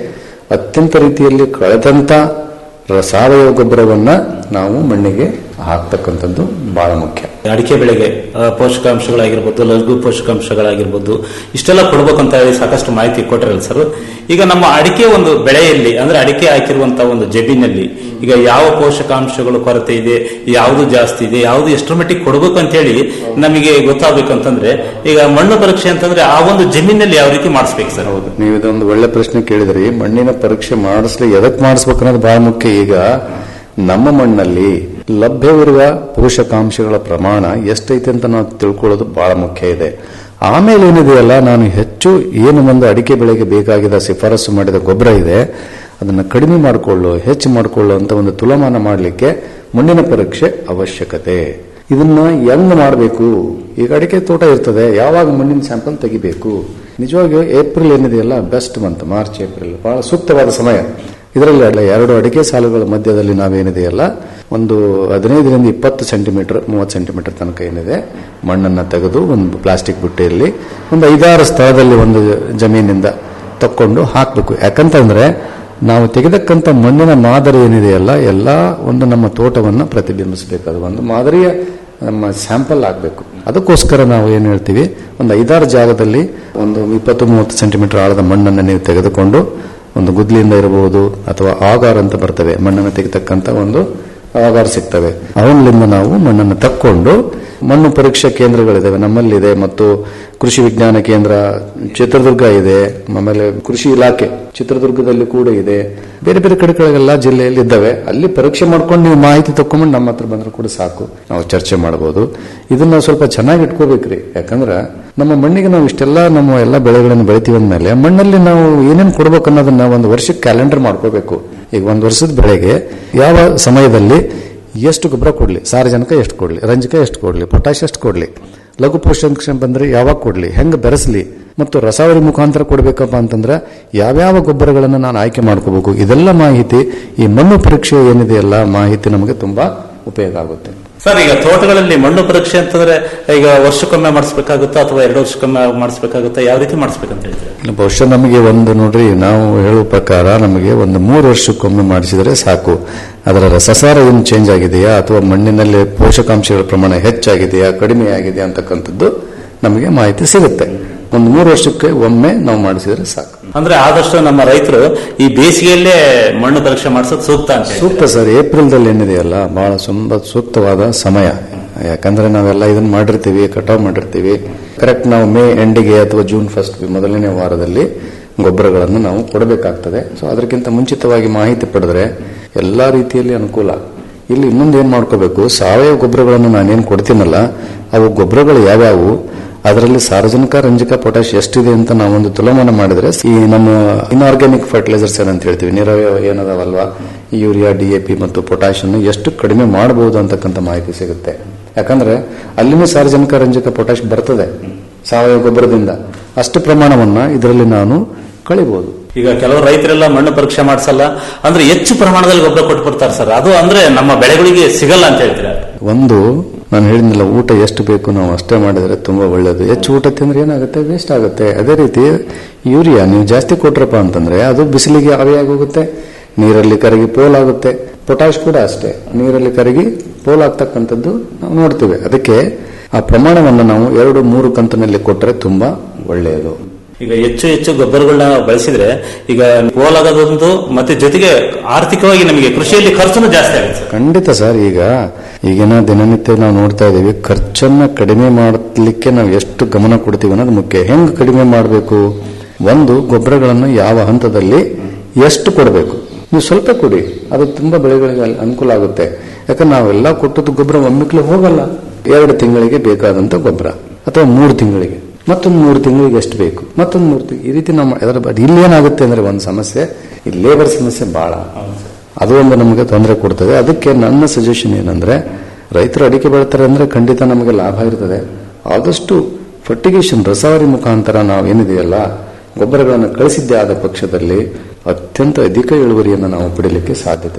ಅತ್ಯಂತ ರೀತಿಯಲ್ಲಿ ಕಳೆದಂತ ರ- ಸಾವಯವ ಗೊಬ್ಬರವನ್ನ ನಾವು ಮಣ್ಣಿಗೆ ಹಾಕ್ತಕ್ಕಂಥದ್ದು ಬಹಳ ಮುಖ್ಯ ಅಡಿಕೆ ಬೆಳೆಗೆ ಆ, ಪೋಷಕಾಂಶಗಳಾಗಿರ್ಬೋದು ಲಘು ಪೋಷಕಾಂಶಗಳಾಗಿರ್ಬೋದು ಇಷ್ಟೆಲ್ಲ ಕೊಡ್ಬೇಕಂತ ಹೇಳಿ ಸಾಕಷ್ಟು ಮಾಹಿತಿ ಕೊಟ್ಟಿರಲ್ಲ ಸರ್ ಈಗ ನಮ್ಮ ಅಡಿಕೆ ಒಂದು ಬೆಳೆಯಲ್ಲಿ ಅಂದ್ರೆ ಅಡಿಕೆ ಹಾಕಿರುವಂತಹ ಒಂದು ಜಮೀನಲ್ಲಿ ಈಗ ಯಾವ ಪೋಷಕಾಂಶಗಳು ಕೊರತೆ ಇದೆ ಯಾವುದು ಜಾಸ್ತಿ ಇದೆ ಯಾವುದು ಎಷ್ಟರ ಮಟ್ಟಿಗೆ ಕೊಡಬೇಕು ಅಂತ ಹೇಳಿ ನಮಗೆ ಗೊತ್ತಾಗಬೇಕಂತಂದ್ರೆ ಈಗ ಮಣ್ಣು ಪರೀಕ್ಷೆ ಅಂತಂದ್ರೆ ಆ ಒಂದು ಜಮೀನಲ್ಲಿ ಯಾವ ರೀತಿ ಮಾಡಿಸ್ಬೇಕು ಸರ್ ಹೌದು ನೀವು ಇದೊಂದು ಒಳ್ಳೆ ಪ್ರಶ್ನೆ ಕೇಳಿದ್ರಿ ಮಣ್ಣಿನ ಪರೀಕ್ಷೆ ಮಾಡಿಸ್ಲಿ ಎದಕ್ ಮಾಡಿಸ್ಬೇಕು ಅನ್ನೋದು ಬಹಳ ಮುಖ್ಯ ಈಗ ನಮ್ಮ ಮಣ್ಣಲ್ಲಿ ಲಭ್ಯವಿರುವ ಪೋಷಕಾಂಶಗಳ ಪ್ರಮಾಣ ಎಷ್ಟೈತೆ ಅಂತ ನಾವು ತಿಳ್ಕೊಳ್ಳೋದು ಬಹಳ ಮುಖ್ಯ ಇದೆ ಆಮೇಲೆ ಏನಿದೆಯಲ್ಲ ನಾನು ಹೆಚ್ಚು ಏನು ಒಂದು ಅಡಿಕೆ ಬೆಳೆಗೆ ಬೇಕಾಗಿದ್ದ ಶಿಫಾರಸು ಮಾಡಿದ ಗೊಬ್ಬರ ಇದೆ ಅದನ್ನು ಕಡಿಮೆ ಮಾಡಿಕೊಳ್ಳು ಹೆಚ್ಚು ಮಾಡಿಕೊಳ್ಳು ಅಂತ ಒಂದು ತುಲಮಾನ ಮಾಡಲಿಕ್ಕೆ ಮಣ್ಣಿನ ಪರೀಕ್ಷೆ ಅವಶ್ಯಕತೆ ಇದನ್ನ ಹೆಂಗ್ ಮಾಡಬೇಕು ಈಗ ಅಡಿಕೆ ತೋಟ ಇರ್ತದೆ ಯಾವಾಗ ಮಣ್ಣಿನ ಸ್ಯಾಂಪಲ್ ತೆಗಿಬೇಕು ನಿಜವಾಗಿಯೂ ಏಪ್ರಿಲ್ ಏನಿದೆಯಲ್ಲ ಬೆಸ್ಟ್ ಮಂತ್ ಮಾರ್ಚ್ ಏಪ್ರಿಲ್ ಬಹಳ ಸೂಕ್ತವಾದ ಸಮಯ ಇದರಲ್ಲಿ ಅಲ್ಲ ಎರಡು ಅಡಿಕೆ ಸಾಲುಗಳ ಮಧ್ಯದಲ್ಲಿ ನಾವೇನಿದೆಯಲ್ಲ ಒಂದು ಹದಿನೈದರಿಂದ ಇಪ್ಪತ್ತು ಸೆಂಟಿಮೀಟರ್ ಮೂವತ್ತು ಸೆಂಟಿಮೀಟರ್ ತನಕ ಏನಿದೆ ಮಣ್ಣನ್ನು ತೆಗೆದು ಒಂದು ಪ್ಲಾಸ್ಟಿಕ್ ಬುಟ್ಟಿಯಲ್ಲಿ ಒಂದು ಐದಾರು ಸ್ಥಳದಲ್ಲಿ ಒಂದು ಜಮೀನಿಂದ ತಕ್ಕೊಂಡು ಹಾಕಬೇಕು ಯಾಕಂತಂದ್ರೆ ನಾವು ತೆಗೆದಕ್ಕಂಥ ಮಣ್ಣಿನ ಮಾದರಿ ಏನಿದೆಯಲ್ಲ ಎಲ್ಲ ಒಂದು ನಮ್ಮ ತೋಟವನ್ನು ಪ್ರತಿಬಿಂಬಿಸಬೇಕು ಅದು ಒಂದು ಮಾದರಿಯ ನಮ್ಮ ಸ್ಯಾಂಪಲ್ ಆಗಬೇಕು ಅದಕ್ಕೋಸ್ಕರ ನಾವು ಏನು ಹೇಳ್ತೀವಿ ಒಂದು ಐದಾರು ಜಾಗದಲ್ಲಿ ಒಂದು ಇಪ್ಪತ್ತು ಮೂವತ್ತು ಸೆಂಟಿಮೀಟರ್ ಆಳದ ಮಣ್ಣನ್ನು ನೀವು ತೆಗೆದುಕೊಂಡು ಒಂದು ಗುದ್ಲಿಯಿಂದ ಇರಬಹುದು ಅಥವಾ ಆಗಾರ್ ಅಂತ ಬರ್ತವೆ ಮಣ್ಣನ್ನು ತೆಗೆತಕ್ಕಂಥ ಒಂದು ಆಗಾರ್ ಸಿಗ್ತವೆ ಅವನಿಂದ ನಾವು ಮಣ್ಣನ್ನು ತಕ್ಕೊಂಡು ಮಣ್ಣು ಪರೀಕ್ಷಾ ಕೇಂದ್ರಗಳಿದಾವೆ ನಮ್ಮಲ್ಲಿದೆ ಮತ್ತು ಕೃಷಿ ವಿಜ್ಞಾನ ಕೇಂದ್ರ ಚಿತ್ರದುರ್ಗ ಇದೆ ಆಮೇಲೆ ಕೃಷಿ ಇಲಾಖೆ ಚಿತ್ರದುರ್ಗದಲ್ಲಿ ಕೂಡ ಇದೆ ಬೇರೆ ಬೇರೆ ಕಡೆಗಳೆಲ್ಲ ಜಿಲ್ಲೆಯಲ್ಲಿ ಇದ್ದಾವೆ ಅಲ್ಲಿ ಪರೀಕ್ಷೆ ಮಾಡ್ಕೊಂಡು ನೀವು ಮಾಹಿತಿ ತಕೊಂಡ್ಬಂದು ನಮ್ಮ ಹತ್ರ ಬಂದ್ರೆ ಕೂಡ ಸಾಕು ನಾವು ಚರ್ಚೆ ಮಾಡಬಹುದು ಇದನ್ನ ನಾವು ಸ್ವಲ್ಪ ಚೆನ್ನಾಗಿ ಇಟ್ಕೋಬೇಕ್ರಿ ಯಾಕಂದ್ರೆ ನಮ್ಮ ಮಣ್ಣಿಗೆ ನಾವು ಇಷ್ಟೆಲ್ಲ ನಮ್ಮ ಎಲ್ಲ ಬೆಳೆಗಳನ್ನು ಬೆಳಿತೀವಿ ಅಂದ್ಮೇಲೆ ಮಣ್ಣಲ್ಲಿ ನಾವು ಏನೇನು ಕೊಡ್ಬೇಕು ಅನ್ನೋದನ್ನ ಒಂದು ವರ್ಷಕ್ಕೆ ಕ್ಯಾಲೆಂಡರ್ ಮಾಡ್ಕೋಬೇಕು ಈಗ ಒಂದು ವರ್ಷದ ಬೆಳೆಗೆ ಯಾವ ಸಮಯದಲ್ಲಿ ಎಷ್ಟು ಗೊಬ್ಬರ ಕೊಡ್ಲಿ ಸಾರಜನಕ ಎಷ್ಟು ಕೊಡ್ಲಿ ರಂಜಕ ಎಷ್ಟು ಕೊಡ್ಲಿ ಪೊಟ್ಯಾಶ್ ಎಷ್ಟು ಕೊಡ್ಲಿ ಲಘು ಪೋಷಕಾಂಶ ಬಂದ್ರೆ ಯಾವಾಗ ಕೊಡ್ಲಿ ಹೆಂಗೆ ಬೆರೆಸಲಿ ಮತ್ತು ರಸಾವರಿ ಮುಖಾಂತರ ಕೊಡಬೇಕಪ್ಪ ಅಂತಂದ್ರೆ ಯಾವ್ಯಾವ ಗೊಬ್ಬರಗಳನ್ನು ನಾನು ಆಯ್ಕೆ ಮಾಡ್ಕೋಬೇಕು ಇದೆಲ್ಲ ಮಾಹಿತಿ ಈ ಮಣ್ಣು ಪರೀಕ್ಷೆ ಏನಿದೆಯಲ್ಲ ಮಾಹಿತಿ ನಮಗೆ ತುಂಬಾ ಉಪಯೋಗ ಆಗುತ್ತೆ ಸರ್ ಈಗ ತೋಟಗಳಲ್ಲಿ ಮಣ್ಣು ಪರೀಕ್ಷೆ ಅಂತಂದ್ರೆ ಈಗ ವರ್ಷಕ್ಕೊಮ್ಮೆ ಮಾಡಿಸ್ಬೇಕಾಗುತ್ತಾ ಅಥವಾ ಎರಡು ವರ್ಷಕ್ಕೊಮ್ಮೆ ಮಾಡಿಸ್ಬೇಕಾಗುತ್ತಾ ಯಾವ ರೀತಿ ಮಾಡಿಸ್ಬೇಕಂತ ಹೇಳ್ತೀರಾ ಇಲ್ಲ, ಬಹುಶಃ ನಮಗೆ ಒಂದು ನೋಡ್ರಿ ನಾವು ಹೇಳುವ ಪ್ರಕಾರ ನಮಗೆ ಒಂದು ಮೂರು ವರ್ಷಕ್ಕೊಮ್ಮೆ ಮಾಡಿಸಿದರೆ ಸಾಕು ಅದರ ರಸಸಾರ ಏನು ಚೇಂಜ್ ಆಗಿದೆಯಾ ಅಥವಾ ಮಣ್ಣಿನಲ್ಲಿ ಪೋಷಕಾಂಶಗಳ ಪ್ರಮಾಣ ಹೆಚ್ಚಾಗಿದೆಯಾ ಕಡಿಮೆ ಆಗಿದೆಯಾ ಅಂತಕ್ಕಂಥದ್ದು ನಮಗೆ ಮಾಹಿತಿ ಸಿಗುತ್ತೆ ಒಂದು ಮೂರು ವರ್ಷಕ್ಕೆ ಒಮ್ಮೆ ನಾವು ಮಾಡಿಸಿದರೆ ಸಾಕು ಅಂದ್ರೆ ಆದಷ್ಟು ನಮ್ಮ ರೈತರು ಈ ಬೇಸಿಗೆಯಲ್ಲೇ ಮಣ್ಣು ಪರೀಕ್ಷೆ ಮಾಡಿಸೋದು ಸೂಕ್ತ ಅಂತ ಹೇಳಿ. ಸೂಕ್ತ ಸರ್ ಏಪ್ರಿಲ್ದಲ್ಲಿ ಏನಿದೆಯಲ್ಲ ಬಹಳ ತುಂಬಾ ಸೂಕ್ತವಾದ ಸಮಯ ಯಾಕಂದ್ರೆ ನಾವೆಲ್ಲ ಇದನ್ನ ಮಾಡಿರ್ತೀವಿ ಕಟಾವ್ ಮಾಡಿರ್ತೀವಿ ಕರೆಕ್ಟ್ ನಾವು ಮೇ ಎಂಡಿಗೆ ಅಥವಾ ಜೂನ್ ಫಸ್ಟ್ ಮೊದಲನೇ ವಾರದಲ್ಲಿ ಗೊಬ್ಬರಗಳನ್ನು ನಾವು ಕೊಡಬೇಕಾಗ್ತದೆ ಸೊ ಅದಕ್ಕಿಂತ ಮುಂಚಿತವಾಗಿ ಮಾಹಿತಿ ಪಡೆದ್ರೆ ಎಲ್ಲಾ ರೀತಿಯಲ್ಲಿ ಅನುಕೂಲ ಇಲ್ಲಿ ಇನ್ನೊಂದು ಏನ್ ಮಾಡ್ಕೋಬೇಕು ಸಾವಯವ ಗೊಬ್ಬರಗಳನ್ನು ನಾನೇನು ಕೊಡ್ತೀನಲ್ಲ ಅವು ಗೊಬ್ಬರಗಳು ಯಾವ್ಯಾವು ಅದರಲ್ಲಿ ಸಾರಜನಕ ರಂಜಕ ಪೊಟ್ಯಾಶ್ ಎಷ್ಟಿದೆ ಅಂತ ನಾವೊಂದು ತುಲಮಾನ ಮಾಡಿದ್ರೆ ಈ ನಮ್ಮ ಇನ್ಆರ್ಗ್ಯಾನಿಕ್ ಫರ್ಟಿಲೈಸರ್ಸ್ ಏನಂತ ಹೇಳ್ತೀವಿ ನೀರಾವರಿ ಏನದಾವಲ್ವಾ ಈ ಯೂರಿಯಾ ಡಿಎಪಿ ಮತ್ತು ಪೊಟ್ಯಾಶ್ ಅನ್ನು ಎಷ್ಟು ಕಡಿಮೆ ಮಾಡಬಹುದು ಅಂತಕ್ಕಂಥ ಮಾಹಿತಿ ಸಿಗುತ್ತೆ ಯಾಕಂದ್ರೆ ಅಲ್ಲಿನೂ ಸಾರಜನಕ ರಂಜಕ ಪೊಟ್ಯಾಶ್ ಬರ್ತದೆ ಸಾವಯವ ಗೊಬ್ಬರದಿಂದ ಅಷ್ಟು ಪ್ರಮಾಣವನ್ನ ಇದರಲ್ಲಿ ನಾನು ಕಳಿಬಹುದು ಈಗ ಕೆಲವು ರೈತರೆಲ್ಲ ಮಣ್ಣು ಪರೀಕ್ಷೆ ಮಾಡಿಸಲ್ಲ ಅಂದ್ರೆ ಹೆಚ್ಚು ಪ್ರಮಾಣದಲ್ಲಿ ಗೊಬ್ಬರ ಕೊಟ್ಟು ಬರ್ತಾರೆ ಸರ್ ಅದು ಅಂದ್ರೆ ನಮ್ಮ ಬೆಳೆಗಳಿಗೆ ಸಿಗಲ್ಲ ಅಂತ ಹೇಳ್ತೀರಾ ಒಂದು ನಾನು ಹೇಳಿದ್ನಲ್ಲ ಊಟ ಎಷ್ಟು ಬೇಕು ನಾವು ಅಷ್ಟೇ ಮಾಡಿದ್ರೆ ತುಂಬಾ ಒಳ್ಳೇದು ಹೆಚ್ಚು ಊಟ ತಿಂದ್ರೆ ಏನಾಗುತ್ತೆ ವೇಸ್ಟ್ ಆಗುತ್ತೆ ಅದೇ ರೀತಿ ಯೂರಿಯಾ ನೀವು ಜಾಸ್ತಿ ಕೊಟ್ರಪ್ಪ ಅಂತಂದ್ರೆ ಅದು ಬಿಸಿಲಿಗೆ ಆವಿಯಾಗಿ ಹೋಗುತ್ತೆ ನೀರಲ್ಲಿ ಕರಗಿ ಪೋಲಾಗುತ್ತೆ ಪೊಟ್ಯಾಶ್ ಕೂಡ ಅಷ್ಟೇ ನೀರಲ್ಲಿ ಕರಗಿ ಪೋಲಾಗ್ತಕ್ಕಂಥದ್ದು ನಾವು ನೋಡ್ತೇವೆ ಅದಕ್ಕೆ ಆ ಪ್ರಮಾಣವನ್ನು ನಾವು ಎರಡು ಮೂರು ಕಂತಿನಲ್ಲಿ ಕೊಟ್ಟರೆ ತುಂಬಾ ಒಳ್ಳೆಯದು ಈಗ ಹೆಚ್ಚು ಹೆಚ್ಚು ಗೊಬ್ಬರಗಳನ್ನ ಬಳಸಿದ್ರೆ ಈಗ ಪೋಲಾಗೋದೊಂದು ಮತ್ತೆ ಜೊತೆಗೆ ಆರ್ಥಿಕವಾಗಿ ನಮಗೆ ಕೃಷಿಯಲ್ಲಿ ಖರ್ಚುನು ಜಾಸ್ತಿ ಆಗುತ್ತೆ ಸರ್. ಖಂಡಿತ ಸರ್ ಈಗ ಈಗಿನ ದಿನನಿತ್ಯ ನಾವು ನೋಡ್ತಾ ಇದ್ದೀವಿ ಖರ್ಚನ್ನ ಕಡಿಮೆ ಮಾಡಲಿಕ್ಕೆ ನಾವು ಎಷ್ಟು ಗಮನ ಕೊಡ್ತೀವಿ ಅನ್ನೋದು ಮುಖ್ಯ ಹೆಂಗ್ ಕಡಿಮೆ ಮಾಡಬೇಕು ಒಂದು ಗೊಬ್ಬರಗಳನ್ನು ಯಾವ ಹಂತದಲ್ಲಿ ಎಷ್ಟು ಕೊಡಬೇಕು ನೀವು ಸ್ವಲ್ಪ ಕೊಡಿ ಅದು ತುಂಬಾ ಬೆಳೆಗಳಿಗೆ ಅಲ್- ಅನುಕೂಲ ಆಗುತ್ತೆ ಯಾಕಂದ್ರೆ ನಾವೆಲ್ಲ ಕೊಟ್ಟದ್ದು ಗೊಬ್ಬರ ಒಮ್ಮಿಕ್ಲೆ ಹೋಗಲ್ಲ ಎರಡು ತಿಂಗಳಿಗೆ ಬೇಕಾದಂತ ಗೊಬ್ಬರ ಅಥವಾ ಮೂರು ತಿಂಗಳಿಗೆ ಮತ್ತೊಂದು ಮೂರು ತಿಂಗಳಿಗೆ ಎಷ್ಟು ಬೇಕು ಮತ್ತೊಂದು ಮೂರು ತಿಂಗಳು ಈ ರೀತಿ ನಮ್ಮ ಅದರ ಬ- ಇಲ್ಲಿ ಏನಾಗುತ್ತೆ ಅಂದ್ರೆ ಒಂದು ಸಮಸ್ಯೆ ಈ ಲೇಬರ್ ಸಮಸ್ಯೆ ಬಹಳ ಅದು ಒಂದು ನಮಗೆ ತೊಂದರೆ ಕೊಡ್ತದೆ ಅದಕ್ಕೆ ನನ್ನ ಸಜೆಷನ್ ಏನಂದ್ರೆ ರೈತರು ಅಡಿಕೆ ಬೆಳಿತಾರೆ ಅಂದ್ರೆ ಖಂಡಿತ ನಮಗೆ ಲಾಭ ಇರ್ತದೆ ಆದಷ್ಟು ಫರ್ಟಿಗೇಷನ್ ರಸಾವರಿ ಮುಖಾಂತರ ನಾವು ಏನಿದೆಯಲ್ಲ ಗೊಬ್ಬರಗಳನ್ನು ಕಳಿಸಿದ್ದೇ ಆದ ಪಕ್ಷದಲ್ಲಿ ಅತ್ಯಂತ ಅಧಿಕ ಇಳುವರಿಯನ್ನು ನಾವು ಪಡೆಯಲಿಕ್ಕೆ ಸಾಧ್ಯತೆ ಇದೆ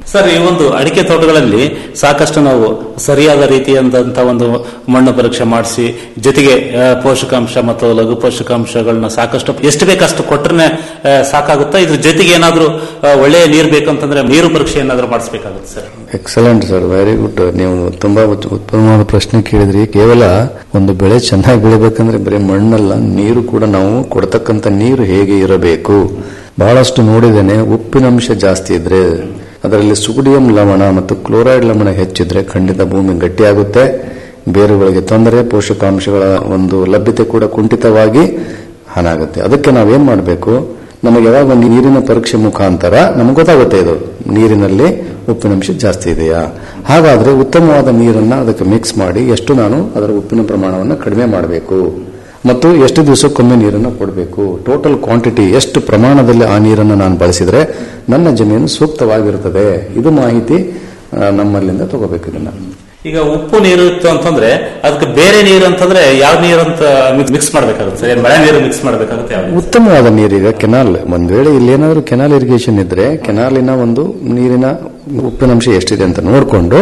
ಸರ್ ಈ ಒಂದು ಅಡಿಕೆ ತೋಟಗಳಲ್ಲಿ ಸಾಕಷ್ಟು ನಾವು ಸರಿಯಾದ ರೀತಿಯಾದಂತಹ ಒಂದು ಮಣ್ಣು ಪರೀಕ್ಷೆ ಮಾಡಿಸಿ ಜೊತೆಗೆ ಆ, ಪೋಷಕಾಂಶ ಮತ್ತು ಲಘು ಪೋಷಕಾಂಶಗಳನ್ನ ಸಾಕಷ್ಟು ಎಷ್ಟು ಬೇಕಷ್ಟು ಕೊಟ್ರೆ ಸಾಕಾಗುತ್ತಾ ಇದ್ರ ಜೊತೆಗೆ ಏನಾದ್ರೂ ಆ, ಒಳ್ಳೆಯ ನೀರು ಬೇಕಂತಂದ್ರೆ ನೀರು ಪರೀಕ್ಷೆ ಏನಾದ್ರೂ ಮಾಡಿಸ್ಬೇಕಾಗುತ್ತೆ sir excellent sir very good ನೀವು ತುಂಬಾ ಉತ್- ಉತ್ತಮವಾದ ಪ್ರಶ್ನೆ ಕೇಳಿದ್ರಿ ಕೇವಲ ಒಂದು ಬೆಳೆ ಚೆನ್ನಾಗಿ ಬೆಳಿಬೇಕಂದ್ರೆ ಬರೀ ಮಣ್ಣಲ್ಲ ನೀರು ಕೂಡ ನಾವು ಕೊಡ್ತಕ್ಕಂಥ ನೀರು ಹೇಗೆ ಇರಬೇಕು ಬಹಳಷ್ಟು ನೋಡಿದ್ದೇನೆ ಉಪ್ಪಿನಂಶ ಜಾಸ್ತಿ ಇದ್ರೆ ಅದರಲ್ಲಿ ಸುಡಿಯಂ ಲವಣ ಮತ್ತು ಕ್ಲೋರೈಡ್ ಲವಣ ಹೆಚ್ಚಿದ್ರೆ ಖಂಡಿತ ಭೂಮಿ ಗಟ್ಟಿಯಾಗುತ್ತೆ ಬೇರುಗಳಿಗೆ ತೊಂದರೆ ಪೋಷಕಾಂಶಗಳ ಒಂದು ಲಭ್ಯತೆ ಕೂಡ ಕುಂಠಿತವಾಗಿ ಹಾನಾಗುತ್ತೆ ಅದಕ್ಕೆ ನಾವೇನ್ ಮಾಡಬೇಕು ನಮಗೆ ಯಾವಾಗ ಒಂದು ನೀರಿನ ಪರೀಕ್ಷೆ ಮುಖಾಂತರ ನಮಗೆ ಗೊತ್ತಾಗುತ್ತೆ ಇದು ನೀರಿನಲ್ಲಿ ಉಪ್ಪಿನಂಶ ಜಾಸ್ತಿ ಇದೆಯಾ ಹಾಗಾದ್ರೆ ಉತ್ತಮವಾದ ನೀರನ್ನ ಅದಕ್ಕೆ ಮಿಕ್ಸ್ ಮಾಡಿ ಎಷ್ಟು ನಾನು ಅದರ ಉಪ್ಪಿನ ಪ್ರಮಾಣವನ್ನು ಕಡಿಮೆ ಮಾಡಬೇಕು ಮತ್ತು ಎಷ್ಟು ದಿವಸಕ್ಕೊಮ್ಮೆ ನೀರನ್ನು ಕೊಡಬೇಕು ಟೋಟಲ್ ಕ್ವಾಂಟಿಟಿ ಎಷ್ಟು ಪ್ರಮಾಣದಲ್ಲಿ ಆ ನೀರನ್ನು ನಾನು ಬಳಸಿದ್ರೆ ನನ್ನ ಜಮೀನು ಸೂಕ್ತವಾಗಿರುತ್ತದೆ ಇದು ಮಾಹಿತಿ ಆ, ನಮ್ಮಲ್ಲಿಂದ ತಗೋಬೇಕು ಇದನ್ನ ಈಗ ಉಪ್ಪು ನೀರು ಇತ್ತು ಅಂತಂದ್ರೆ ಅದಕ್ಕೆ ಬೇರೆ ನೀರು ಅಂತಂದ್ರೆ ಯಾವ ನೀರು ಅಂತ ಮಿಕ್ಸ್ ಮಾಡ್ಬೇಕಾಗುತ್ತೆ ಸರ್ ಏನ್ ಮಳೆ ನೀರು ಮಿಕ್ಸ್ ಮಾಡ್ಬೇಕಾಗುತ್ತೆ ಯಾವ ನೀರು? ಉತ್ತಮವಾದ ನೀರೀಗ ಕೆನಾಲ್ ಒಂದ್ ವೇಳೆ ಇಲ್ಲೇನಾದ್ರೂ ಕೆನಾಲ್ ಇರಿಗೇಷನ್ ಇದ್ರೆ ಕೆನಾಲಿನ ಒಂದು ನೀರಿನ ಉಪ್ಪಿನಂಶ ಎಷ್ಟಿದೆ ಅಂತ ನೋಡಿಕೊಂಡು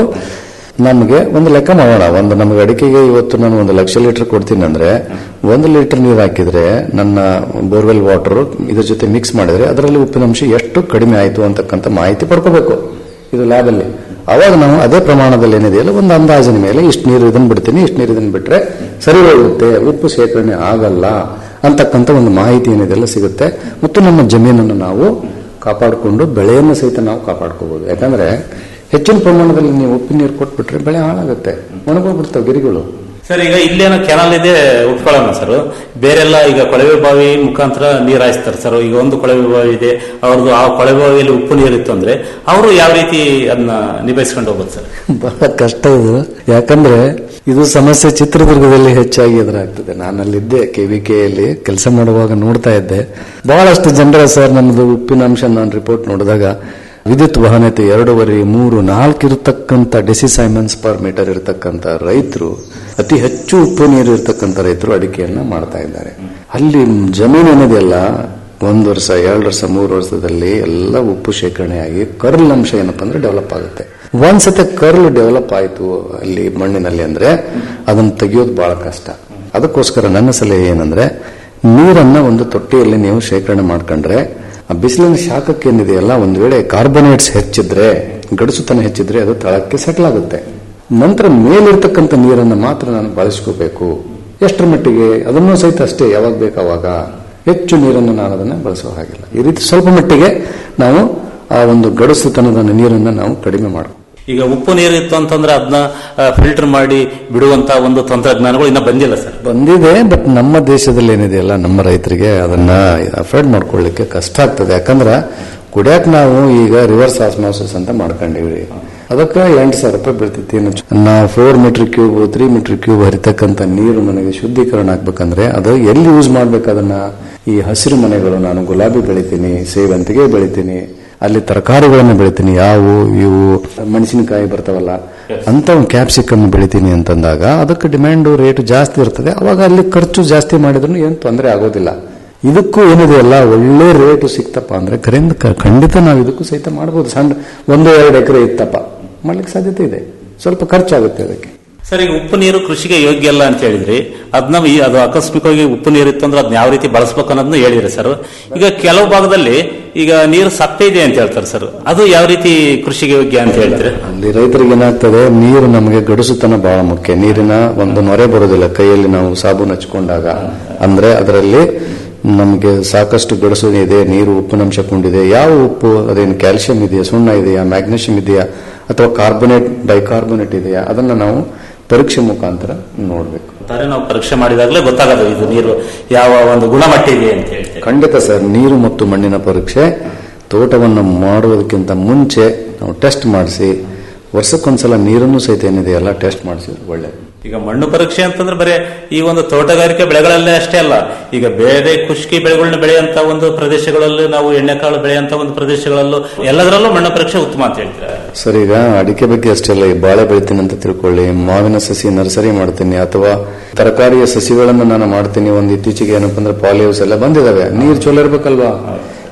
ನಮಗೆ ಒಂದು ಲೆಕ್ಕ ಮಾಡೋಣ ಒಂದು ನಮಗೆ ಅಡಿಕೆಗೆ ಇವತ್ತು ನಾನು ಒಂದು ಲಕ್ಷ ಲೀಟರ್ ಕೊಡ್ತೀನಿ ಅಂದ್ರೆ ಒಂದು ಲೀಟರ್ ನೀರು ಹಾಕಿದ್ರೆ ನನ್ನ ಬೋರ್ವೆಲ್ ವಾಟರ್ ಇದ್ರ ಜೊತೆ ಮಿಕ್ಸ್ ಮಾಡಿದ್ರೆ ಅದರಲ್ಲಿ ಉಪ್ಪಿನಂಶ ಎಷ್ಟು ಕಡಿಮೆ ಆಯಿತು ಅಂತಕ್ಕಂಥ ಮಾಹಿತಿ ಪಡ್ಕೋಬೇಕು ಇದು ಲ್ಯಾಬ್ ಅಲ್ಲಿ ಅವಾಗ ನಾವು ಅದೇ ಪ್ರಮಾಣದಲ್ಲಿ ಏನಿದೆಯಲ್ಲ ಒಂದು ಅಂದಾಜಿನ ಮೇಲೆ ಇಷ್ಟು ನೀರು ಇದನ್ನ ಬಿಡ್ತೀನಿ ಇಷ್ಟು ನೀರು ಇದನ್ನ ಬಿಟ್ರೆ ಸರಿ ಹೋಗುತ್ತೆ ಉಪ್ಪು ಶೇಖರಣೆ ಆಗಲ್ಲ ಅಂತಕ್ಕಂಥ ಒಂದು ಮಾಹಿತಿ ಏನಿದೆಲ್ಲ ಸಿಗುತ್ತೆ ಮತ್ತು ನಮ್ಮ ಜಮೀನನ್ನು ನಾವು ಕಾಪಾಡಿಕೊಂಡು ಬೆಳೆಯನ್ನು ಸಹಿತ ನಾವು ಕಾಪಾಡ್ಕೋಬಹುದು ಯಾಕಂದ್ರೆ ಹೆಚ್ಚಿನ ಪ್ರಮಾಣದಲ್ಲಿ ನೀವು ಉಪ್ಪಿನ ನೀರು ಕೊಟ್ಬಿಟ್ರೆ ಬೆಳೆ ಹಾಳಾಗುತ್ತೆ ಒಣಗೋಗ್ಬಿಡ್ತಾವೆ ಗಿರಿಗಳು ಸರ್ ಈಗ ಇಲ್ಲೇನೋ ಕೆನಾಲ್ ಇದೆ ಉಟ್ಕೊಳ್ಳೋಣ ಸರ್ ಬೇರೆಲ್ಲ ಈಗ ಕೊಳವೆ ಬಾವಿ ಮುಖಾಂತರ ನೀರು ಹಾಯಿಸ್ತಾರೆ ಸರ್ ಈಗ ಒಂದು ಕೊಳವೆ ಬಾವಿ ಇದೆ ಅವ್ರದ್ದು ಆ ಕೊಳವೆ ಬಾವಿಯಲ್ಲಿ ಉಪ್ಪು ನೀರಿತ್ತು ಅಂದ್ರೆ ಅವರು ಯಾವ ರೀತಿ ಅದನ್ನ ನಿಭಾಯಿಸ್ಕೊಂಡು ಹೋಗ್ಬೋದು ಸರ್ ಬಹಳ ಕಷ್ಟ ಇದು ಯಾಕಂದ್ರೆ ಇದು ಸಮಸ್ಯೆ ಚಿತ್ರದುರ್ಗದಲ್ಲಿ ಹೆಚ್ಚಾಗಿ ಎದುರಾಗ್ತದೆ ನಾನು ಅಲ್ಲಿದ್ದೆ ಕೆವಿಕೆಯಲ್ಲಿ ಕೆಲಸ ಮಾಡುವಾಗ ನೋಡ್ತಾ ಇದ್ದೆ ಬಹಳಷ್ಟು ಜನರ ಸರ್ ನನ್ನದು ಉಪ್ಪಿನಾಂಶ ನಾನು ರಿಪೋರ್ಟ್ ನೋಡಿದಾಗ ವಿದ್ಯುತ್ ವಾಹನತೆ ಎರಡೂವರೆ ಮೂರು ನಾಲ್ಕು ಇರತಕ್ಕಂತ ಡೆಸಿಸೈಮನ್ಸ್ ಪರ್ ಮೀಟರ್ ಇರತಕ್ಕಂತ ರೈತರು ಅತಿ ಹೆಚ್ಚು ಉಪ್ಪು ನೀರು ಇರತಕ್ಕಂತ ರೈತರು ಅಡಿಕೆಯನ್ನ ಮಾಡ್ತಾ ಇದ್ದಾರೆ ಅಲ್ಲಿ ಜಮೀನು ಏನಿದೆಯಲ್ಲ ಒಂದು ವರ್ಷ ಎರಡು ವರ್ಷ ಮೂರು ವರ್ಷದಲ್ಲಿ ಎಲ್ಲ ಉಪ್ಪು ಶೇಖರಣೆಯಾಗಿ ಕರ್ಲ್ ಅಂಶ ಏನಪ್ಪಾ ಅಂದ್ರೆ ಡೆವಲಪ್ ಆಗುತ್ತೆ ಒಂದ್ಸತಿ ಕರ್ಲ್ ಡೆವಲಪ್ ಆಯಿತು ಅಲ್ಲಿ ಮಣ್ಣಿನಲ್ಲಿ ಅಂದ್ರೆ ಅದನ್ನ ತೆಗೆಯೋದು ಬಹಳ ಕಷ್ಟ ಅದಕ್ಕೋಸ್ಕರ ನನ್ನ ಸಲಹೆ ಏನಂದ್ರೆ ನೀರನ್ನ ಒಂದು ತೊಟ್ಟಿಯಲ್ಲಿ ನೀವು ಶೇಖರಣೆ ಮಾಡ್ಕೊಂಡ್ರೆ ಆ ಬಿಸಿಲಿನ ಶಾಖಕ್ಕೆ ಏನಿದೆಯಲ್ಲ ಒಂದ್ ವೇಳೆ ಕಾರ್ಬೊನೇಟ್ಸ್ ಹೆಚ್ಚಿದ್ರೆ ಗಡಸುತನ ಹೆಚ್ಚಿದ್ರೆ ಅದು ತಳಕ್ಕೆ ಸೆಟ್ಲ್ ಆಗುತ್ತೆ ನಂತರ ಮೇಲಿರ್ತಕ್ಕಂಥ ನೀರನ್ನು ಮಾತ್ರ ನಾನು ಬಳಸ್ಕೋಬೇಕು ಎಷ್ಟರ ಮಟ್ಟಿಗೆ ಅದನ್ನು ಸಹಿತ ಅಷ್ಟೇ ಯಾವಾಗ ಬೇಕಾವಾಗ ಹೆಚ್ಚು ನೀರನ್ನು ನಾನು ಅದನ್ನು ಬಳಸುವ ಹಾಗಿಲ್ಲ ಈ ರೀತಿ ಸ್ವಲ್ಪ ಮಟ್ಟಿಗೆ ನಾವು ಆ ಒಂದು ಗಡಸುತನದ ನೀರನ್ನು ನಾವು ಕಡಿಮೆ ಮಾಡಬೇಕು ಈಗ ಉಪ್ಪು ನೀರು ಇತ್ತು ಅಂತಂದ್ರೆ ಅದನ್ನ ಫಿಲ್ಟರ್ ಮಾಡಿ ಬಿಡುವಂತ ಒಂದು ತಂತ್ರಜ್ಞಾನಗಳು ಇನ್ನ ಬಂದಿಲ್ಲ ಸರ್ ಬಂದಿದೆ ಬಟ್ ನಮ್ಮ ದೇಶದಲ್ಲಿ ಏನಿದೆಯಲ್ಲ ನಮ್ಮ ರೈತರಿಗೆ ಅದನ್ನ ಅಫೋರ್ಡ್ ಮಾಡ್ಕೊಳ್ಳಿಕ್ಕೆ ಕಷ್ಟ ಆಗ್ತದೆ ಯಾಕಂದ್ರೆ ಕುಡಿಯಕ್ ನಾವು ಈಗ ರಿವರ್ಸ್ ಆಸ್ಮಾಸಿಸ್ ಅಂತ ಮಾಡ್ಕೊಂಡಿವ್ರಿ ಅದಕ್ಕೆ ಎಂಟು ಸಾವಿರ ರೂಪಾಯಿ ಬೀಳ್ತೈತಿ ನಾ four metre cube three metre cube ಹರಿತಕ್ಕಂತ ನೀರು ನನಗೆ ಶುದ್ಧೀಕರಣ ಆಗ್ಬೇಕಂದ್ರೆ ಅದು ಎಲ್ಲಿ ಯೂಸ್ ಮಾಡ್ಬೇಕು ಅದನ್ನ ಈ ಹಸಿರು ಮನೆಗಳು ನಾನು ಗುಲಾಬಿ ಬೆಳಿತೀನಿ ಸೇವಂತಿಗೆ ಬೆಳಿತೀನಿ ಅಲ್ಲಿ ತರಕಾರಿಗಳನ್ನು ಬೆಳಿತೀನಿ ಯಾವು ಇವು ಮೆಣಸಿನಕಾಯಿ ಬರ್ತಾವಲ್ಲ ಅಂತ ಒಂದು ಕ್ಯಾಪ್ಸಿಕಮ್ ಬೆಳಿತೀನಿ ಅಂತಂದಾಗ ಅದಕ್ಕೆ ಡಿಮ್ಯಾಂಡ್ ರೇಟ್ ಜಾಸ್ತಿ ಇರ್ತದೆ ಅವಾಗ ಅಲ್ಲಿ ಖರ್ಚು ಜಾಸ್ತಿ ಮಾಡಿದ್ರು ಏನು ತೊಂದರೆ ಆಗೋದಿಲ್ಲ ಇದಕ್ಕೂ ಏನಿದೆಯಲ್ಲ ಒಳ್ಳೆ ರೇಟು ಸಿಕ್ತಪ್ಪ ಅಂದ್ರೆ ಕರೆಯಿಂದ ಕ- ಖಂಡಿತ ನಾವು ಇದಕ್ಕೂ ಸಹಿತ ಮಾಡ್ಬೋದು ಸಣ್ಣ ಒಂದು ಎರಡು ಎಕರೆ ಇತ್ತಪ್ಪ ಮಾಡ್ಲಿಕ್ಕೆ ಸಾಧ್ಯತೆ ಇದೆ ಸ್ವಲ್ಪ ಖರ್ಚಾಗುತ್ತೆ ಅದಕ್ಕೆ ಸರ್ ಈಗ ಉಪ್ಪು ನೀರು ಕೃಷಿಗೆ ಯೋಗ್ಯ ಅಲ್ಲ ಅಂತ ಹೇಳಿದ್ರಿ ಅದನ್ನ ಈ- ಅದು ಆಕಸ್ಮಿಕವಾಗಿ ಉಪ್ಪು ನೀರು ಇತ್ತು ಅಂದ್ರೆ ಅದನ್ನ ಯಾವ ರೀತಿ ಬಳಸ್ಬೇಕು ಅನ್ನೋದನ್ನ ಹೇಳಿದ್ರಿ ಸರ್ ಈಗ ಕೆಲವು ಭಾಗದಲ್ಲಿ ಈಗ ನೀರು ಸಪ್ಪೆ ಇದೆ ಅಂತ ಹೇಳ್ತಾರೆ ಸರ್ ಅದು ಯಾವ ರೀತಿ ಕೃಷಿಗೆ ಯೋಗ್ಯ ಅಂತ ಹೇಳ್ತೀರಿ ಅಲ್ಲಿ ರೈತರಿಗೆ ಏನಾಗ್ತದೆ ನೀರು ನಮಗೆ ಗಡಿಸುತನ ಬಹಳ ಮುಖ್ಯ ನೀರಿನ ಒಂದು ನೊರೆ ಬರೋದಿಲ್ಲ ಕೈಯಲ್ಲಿ ನಾವು ಸಾಬೂನು ಹಚ್ಕೊಂಡಾಗ ಅಂದ್ರೆ ಅದರಲ್ಲಿ ನಮಗೆ ಸಾಕಷ್ಟು ಗಡಸು ಇದೆ ನೀರು ಉಪ್ಪಿನಂಶ ಕೊಂಡಿದೆ ಯಾವ ಉಪ್ಪು ಅದೇನು ಕ್ಯಾಲ್ಸಿಯಂ ಇದೆಯಾ ಸುಣ್ಣ ಇದೆಯಾ ಮ್ಯಾಗ್ನೆಷಿಯಂ ಇದೆಯಾ ಅಥವಾ ಕಾರ್ಬೊನೇಟ್ ಬೈಕಾರ್ಬೊನೇಟ್ ಇದೆಯಾ ಅದನ್ನ ನಾವು ಪರೀಕ್ಷೆ ಮುಖಾಂತರ ನೋಡಬೇಕು ಒಟ್ಟಾರೆ ನಾವು ಪರೀಕ್ಷೆ ಮಾಡಿದಾಗಲೇ ಗೊತ್ತಾಗೋದು ಇದು ನೀರು ಯಾವ ಒಂದು ಗುಣಮಟ್ಟ ಇದೆ ಅಂತ ಹೇಳ್ತೀವಿ ಖಂಡಿತ ಸರ್ ನೀರು ಮತ್ತು ಮಣ್ಣಿನ ಪರೀಕ್ಷೆ ತೋಟವನ್ನು ಮಾಡುವುದಕ್ಕಿಂತ ಮುಂಚೆ ನಾವು ಟೆಸ್ಟ್ ಮಾಡಿಸಿ ವರ್ಷಕ್ಕೊಂದ್ಸಲ ನೀರನ್ನು ಸಹಿತ ಏನಿದೆಯಲ್ಲ ಟೆಸ್ಟ್ ಮಾಡಿಸಿದ್ರೆ ಒಳ್ಳೆಯದು ಈಗ ಮಣ್ಣು ಪರೀಕ್ಷೆ ಅಂತಂದ್ರೆ ಬರೀ ಈ ಒಂದು ತೋಟಗಾರಿಕೆ ಬೆಳೆಗಳಲ್ಲೇ ಅಷ್ಟೇ ಅಲ್ಲ ಈಗ ಬೇರೆ ಖುಷ್ಕಿ ಬೆಳೆಗಳನ್ನ ಬೆಳೆಯಂತ ಒಂದು ಪ್ರದೇಶಗಳಲ್ಲೂ ನಾವು ಎಣ್ಣೆಕಾಳು ಬೆಳೆಯಂತ ಒಂದು ಪ್ರದೇಶಗಳಲ್ಲೂ ಎಲ್ಲದರಲ್ಲೂ ಮಣ್ಣು ಪರೀಕ್ಷೆ ಉತ್ತಮ ಅಂತ ಹೇಳ್ತಾರೆ ಸರ್ ಈಗ ಅಡಿಕೆ ಬಗ್ಗೆ ಅಷ್ಟೇ ಅಲ್ಲ ಈ ಬಾಳೆ ಬೆಳಿತೀನಿ ಅಂತ ತಿಳ್ಕೊಳ್ಳಿ ಮಾವಿನ ಸಸಿ ನರ್ಸರಿ ಮಾಡ್ತೀನಿ ಅಥವಾ ತರಕಾರಿಯ ಸಸಿಗಳನ್ನು ನಾನು ಮಾಡ್ತೀನಿ ಒಂದು ಇತ್ತೀಚೆಗೆ ಏನಪ್ಪ ಅಂದ್ರೆ ಪಾಲಿಹೌಸ್ ಎಲ್ಲ ಬಂದಿದಾವೆ ನೀರು ಚಲೋ ಇರ್ಬೇಕಲ್ವಾ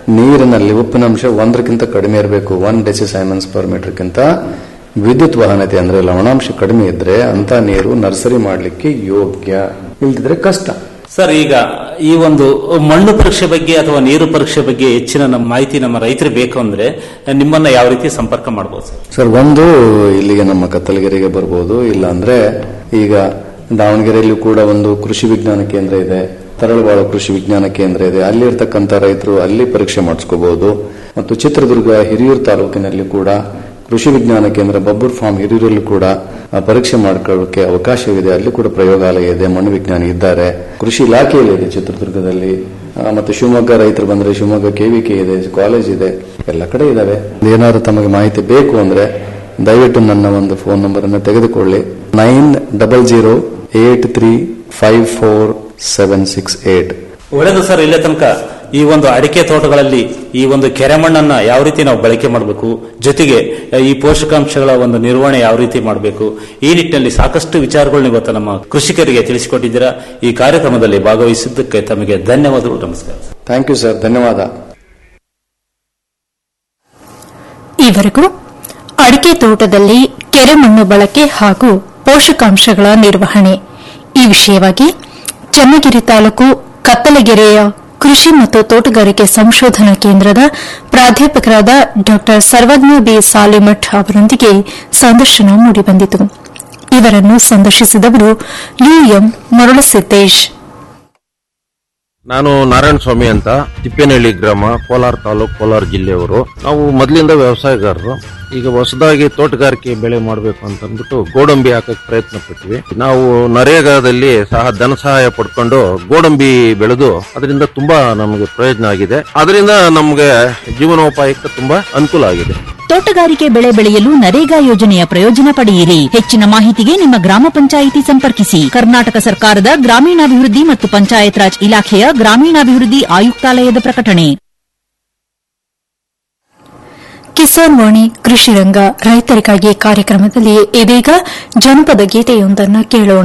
ನೀರಿನಲ್ಲಿ ಉಪ್ಪಿನಂಶ ಒಂದಕ್ಕಿಂತ ಕಡಿಮೆ ಇರಬೇಕು ಒನ್ ಡೆಸಿಸೈಮನ್ಸ್ ಪರ್ ಮೀಟರ್ಗಿಂತ ವಿದ್ಯುತ್ ವಾಹನತೆ ಅಂದ್ರೆ ಲವಣಾಂಶ ಕಡಿಮೆ ಇದ್ರೆ ಅಂತ ನೀರು ನರ್ಸರಿ ಮಾಡಲಿಕ್ಕೆ ಯೋಗ್ಯ ಇಲ್ದಿದ್ರೆ ಕಷ್ಟ ಸರ್ ಈಗ ಈ ಒಂದು ಮಣ್ಣು ಪರೀಕ್ಷೆ ಬಗ್ಗೆ ಅಥವಾ ನೀರು ಪರೀಕ್ಷೆ ಬಗ್ಗೆ ಹೆಚ್ಚಿನ ನಮ್ಮ ಮಾಹಿತಿ ನಮ್ಮ ರೈತರಿಗೆ ಬೇಕು ಅಂದ್ರೆ ನಿಮ್ಮನ್ನ ಯಾವ ರೀತಿ ಸಂಪರ್ಕ ಮಾಡಬಹುದು ಸರ್ ಸರ್ ಒಂದು ಇಲ್ಲಿಗೆ ನಮ್ಮ ಕತ್ತಲಗೆರೆಗೆ ಬರ್ಬೋದು ಇಲ್ಲ ಅಂದ್ರೆ ಈಗ ದಾವಣಗೆರೆಯಲ್ಲೂ ಕೂಡ ಒಂದು ಕೃಷಿ ವಿಜ್ಞಾನ ಕೇಂದ್ರ ಇದೆ ತರಳಬಾಳು ಕೃಷಿ ವಿಜ್ಞಾನ ಕೇಂದ್ರ ಇದೆ ಅಲ್ಲಿ ಇರ್ತಕ್ಕಂಥ ರೈತರು ಅಲ್ಲಿ ಪರೀಕ್ಷೆ ಮಾಡಿಸ್ಕೋಬಹುದು ಮತ್ತು ಚಿತ್ರದುರ್ಗ ಹಿರಿಯೂರು ತಾಲೂಕಿನಲ್ಲಿ ಕೂಡ ಕೃಷಿ ವಿಜ್ಞಾನ ಕೇಂದ್ರ ಬಬ್ಬೂರ್ ಫಾರ್ಮ್ ಹಿರಿಯೂರಲ್ಲೂ ಕೂಡ ಆ, ಪರೀಕ್ಷೆ ಮಾಡ್ಕೊಳ್ಳೋಕೆ ಅವಕಾಶವಿದೆ ಅಲ್ಲಿ ಕೂಡ ಪ್ರಯೋಗಾಲಯ ಇದೆ ಮಣ್ಣು ವಿಜ್ಞಾನಿ ಇದ್ದಾರೆ ಕೃಷಿ ಇಲಾಖೆಯಲ್ಲಿ ಇದೆ ಚಿತ್ರದುರ್ಗದಲ್ಲಿ ಆ, ಮತ್ತೆ ಶಿವಮೊಗ್ಗ ರೈತರು ಬಂದ್ರೆ ಶಿವಮೊಗ್ಗ ಕೆವಿಕೆ ಇದೆ ಕಾಲೇಜ್ ಇದೆ ಎಲ್ಲ ಕಡೆ ಇದಾವೆ ಏನಾದ್ರು ತಮಗೆ ಮಾಹಿತಿ ಬೇಕು ಅಂದ್ರೆ ದಯವಿಟ್ಟು ನನ್ನ ಒಂದು ಫೋನ್ ನಂಬರ್ ಅನ್ನು ತೆಗೆದುಕೊಳ್ಳಿ nine double zero eight three five four seven six eight ಒಳ್ಳೆಯದು ಸರ್ ಇಲ್ಲೇ ತನಕ ಈ ಒಂದು ಅಡಿಕೆ ತೋಟಗಳಲ್ಲಿ ಈ ಒಂದು ಕೆರೆ ಮಣ್ಣನ್ನ ಯಾವ ರೀತಿ ನಾವು ಬಳಕೆ ಮಾಡಬೇಕು ಜೊತೆಗೆ ಈ ಪೋಷಕಾಂಶಗಳ ಒಂದು ನಿರ್ವಹಣೆ ಯಾವ ರೀತಿ ಮಾಡಬೇಕು ಈ ನಿಟ್ಟಿನಲ್ಲಿ ಸಾಕಷ್ಟು ವಿಚಾರಗಳನ್ನ ಇವತ್ತು ನಮ್ಮ ಕೃಷಿಕರಿಗೆ ತಿಳಿಸಿಕೊಟ್ಟಿದ್ದೀರಾ ಈ ಕಾರ್ಯಕ್ರಮದಲ್ಲಿ ಭಾಗವಹಿಸಿದ್ದಕ್ಕೆ ತಮಗೆ ಧನ್ಯವಾದಗಳು ನಮಸ್ಕಾರ ಥ್ಯಾಂಕ್ ಯು ಸರ್ ಧನ್ಯವಾದ ಈವರೆಗೂ ಅಡಿಕೆ ತೋಟದಲ್ಲಿ ಕೆರೆ ಮಣ್ಣು ಬಳಕೆ ಹಾಗೂ ಪೋಷಕಾಂಶಗಳ ನಿರ್ವಹಣೆ ಈ ವಿಷಯವಾಗಿ ಚನ್ನಗಿರಿ ತಾಲೂಕು ಕತ್ತಲಗೆರೆಯ ಕೃಷಿ ಮತ್ತು ತೋಟಗಾರಿಕೆ ಸಂಶೋಧನಾ ಕೇಂದ್ರದ ಪ್ರಾಧ್ಯಾಪಕರಾದ ಡಾ ಸರ್ವಜ್ಞ ಬಿ ಸಾಲಿಮಠ್ ಅವರೊಂದಿಗೆ ಸಂದರ್ಶನ ಮೂಡಿಬಂದಿತು ಇವರನ್ನು ಸಂದರ್ಶಿಸಿದವರು ಯುಎಂ ಮರುಳಸಿದ್ದೇಶ್ ನಾನು ನಾರಾಯಣ ಸ್ವಾಮಿ ಅಂತ ತಿಪ್ಪೇನಹಳ್ಳಿ ಗ್ರಾಮ ಕೋಲಾರ ತಾಲೂಕು ಕೋಲಾರ ಜಿಲ್ಲೆಯವರು ನಾವು ಮೊದಲಿಂದ ವ್ಯವಸಾಯಗಾರರು ಈಗ ಹೊಸದಾಗಿ ತೋಟಗಾರಿಕೆ ಬೆಳೆ ಮಾಡಬೇಕು ಅಂತ ಅಂದ್ಬಿಟ್ಟು ಗೋಡಂಬಿ ಹಾಕಕ್ ಪ್ರಯತ್ನ ಪಟ್ವಿ ನಾವು ನರೇಗಾದಲ್ಲಿ ಸಹ ಧನ ಸಹಾಯ ಪಡ್ಕೊಂಡು ಗೋಡಂಬಿ ಬೆಳೆದು ಅದರಿಂದ ತುಂಬಾ ನಮಗೆ ಪ್ರಯೋಜನ ಆಗಿದೆ ಅದರಿಂದ ನಮಗೆ ಜೀವನೋಪಾಯಕ್ಕೆ ತುಂಬಾ ಅನುಕೂಲ ಆಗಿದೆ ತೋಟಗಾರಿಕೆ ಬೆಳೆ ಬೆಳೆಯಲು ನರೇಗಾ ಯೋಜನೆಯ ಪ್ರಯೋಜನ ಪಡೆಯಿರಿ ಹೆಚ್ಚಿನ ಮಾಹಿತಿಗೆ ನಿಮ್ಮ ಗ್ರಾಮ ಪಂಚಾಯಿತಿ ಸಂಪರ್ಕಿಸಿ ಕರ್ನಾಟಕ ಸರ್ಕಾರದ ಗ್ರಾಮೀಣಾಭಿವೃದ್ಧಿ ಮತ್ತು ಪಂಚಾಯತ್ ರಾಜ್ ಇಲಾಖೆಯ ಗ್ರಾಮೀಣಾಭಿವೃದ್ಧಿ ಆಯುಕ್ತಾಲಯದ ಪ್ರಕಟಣೆ ಕಿಸಾನ್ ವಾಣಿ ಕೃಷಿ ರಂಗ ರೈತರಿಗಾಗಿ ಕಾರ್ಯಕ್ರಮದಲ್ಲಿ ಇದೀಗ ಜನಪದ ಗೀತೆಯೊಂದನ್ನು ಕೇಳೋಣ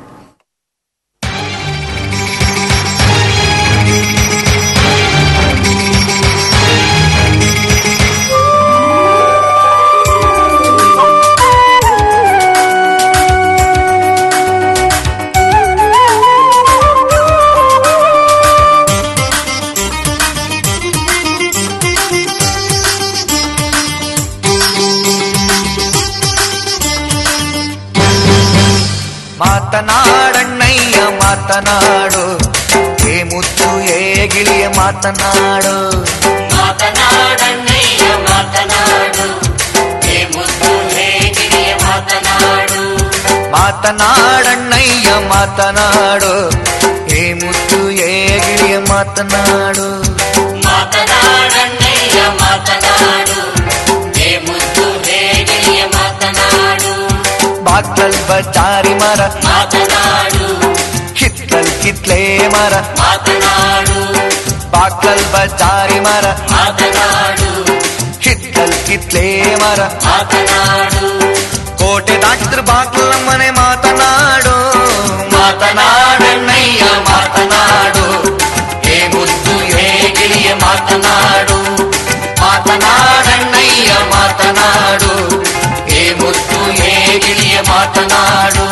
ಮಾತನಾಡಣ್ಣಯ್ಯ ಮಾತನಾಡು ಏ ಮುತ್ತು ಏ ಗಿಳಿಯ ಮಾತನಾಡು ಮಾತನಾಡಣ್ಣಯ್ಯ ಮಾತನಾಡು ಹೇ ಮುದ್ದು ಹೇ ಗಿರಿಯ ಮಾತನಾಡು ಮಾತನಾಡಣ್ಣಯ್ಯ ಮಾತನಾಡು ಏ ಮುತ್ತು ಏ ಗಿಳಿಯ ಮಾತನಾಡು ಮಾತನಾಡಣ್ಣಯ್ಯ ಮಾತನಾಡು ಹೇ ಮುದ್ದು ಹೇ ಗಿರಿಯ ಮಾತನಾಡು ಬಾಗ್ಲಲ್ ಬಜಾರಿ ಮರ ಮಾತನಾಡು ಕಿತ್ಲಲ್ ಕಿತ್ಲೇ ಮರ ಮಾತನಾಡು ಬಾಗ್ಲಲ್ ಬಜಾರಿ ಮರ ಮಾತನಾಡು ಕಿತ್ಲಲ್ ಕಿತ್ಲೇ ಮರ ಮಾತನಾಡು ಕೋಟೆ ದಾಟಿದ್ರ ಬಾಗ್ಲ ಮನೆ ಮಾತನಾಡು ಮಾತನಾಡಣ್ಣಯ್ಯ ಮಾತನಾಡು ಹೇ ಮುದ್ದು ಹೇ ಗಿರಿಯ ಮಾತನಾಡು ಮಾತನಾಡಣ್ಣಯ್ಯ ಮಾತನಾಡು ಹೇ ಮುದ್ದು ಹೇ ಗಿರಿಯ ಮಾತನಾಡು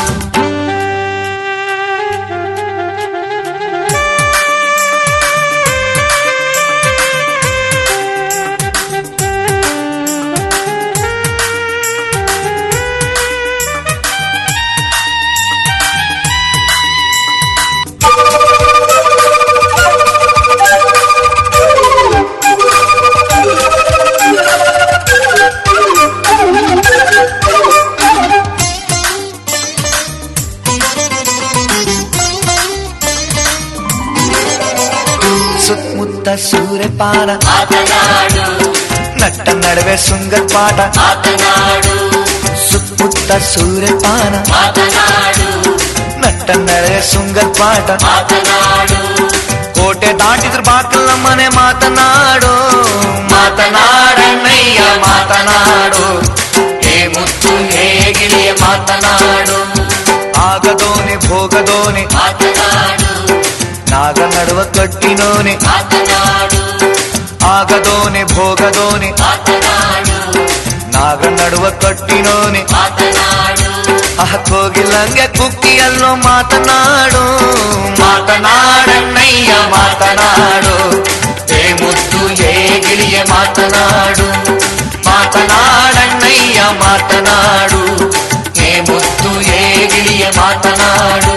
ಸುತ್ತಮುತ್ತ ಸೂರ್ಯಪಾನ ಮಾತನಾಡು ನಟ್ಟ ನಡುವೆ ಸುಂಗರ್ ಪಾಠ ಮಾತನಾಡು ಸುತ್ತಮುತ್ತ ಸೂರ್ಯಪಾನ ಮಾತನಾಡು ನಟ್ಟ ನಡುವೆ ಸುಂಗರ್ ಪಾಠ ಮಾತನಾಡು ಕೋಟೆ ದಾಟಿದ್ರ ಬಾಕಲ ಮನೆ ಮಾತನಾಡು ಮಾತನಾಡಣ್ಣಯ್ಯ ಮಾತನಾಡು ಹೇ ಮುತ್ತು ಹೇ ಗಿಳಿಯ ಮಾತನಾಡು ಆಗದೋನೆ ಭೋಗದೋನೆ ಮಾತನಾಡು ನಾಗ ನಡುವ ಕಟ್ಟಿನೋನೆ ಮಾತನಾಡು ಆಗದೋನೆ ಭೋಗದೋನೆ ನಾಗ ನಡುವ ಕಟ್ಟಿನೋನೆ ಅಹ ಕೋಗಿಲಂಗೆ ಕುಕ್ಕಿಯಲ್ಲೋ ಮಾತನಾಡು ಮಾತನಾಡಣ್ಣಯ್ಯ ಮಾತನಾಡು ಏ ಮುತ್ತು ಏ ಗಿಳಿಯ ಮಾತನಾಡು ಮಾತನಾಡಣ್ಣಯ್ಯ ಮಾತನಾಡು ಏ ಮುತ್ತು ಏ ಗಿಳಿಯ ಮಾತನಾಡು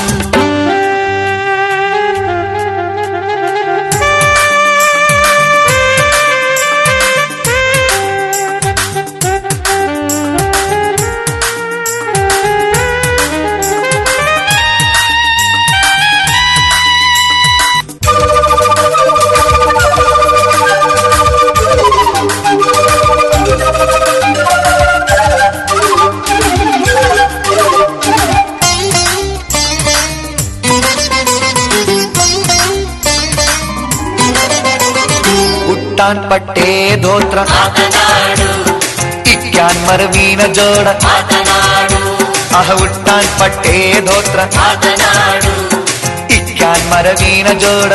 ಉಟ್ಟಾನ್ ಪಟ್ಟೆ ಧೋತ್ರ ಇಟ್ಯಾನ್ ಮರವಿನ ಜೋಡ ಅಹ ಉಟ್ಟಾನ್ ಪಟ್ಟೆ ಧೋತ್ರ ಇಟ್ಯಾನ್ ಮರವಿನ ಜೋಡ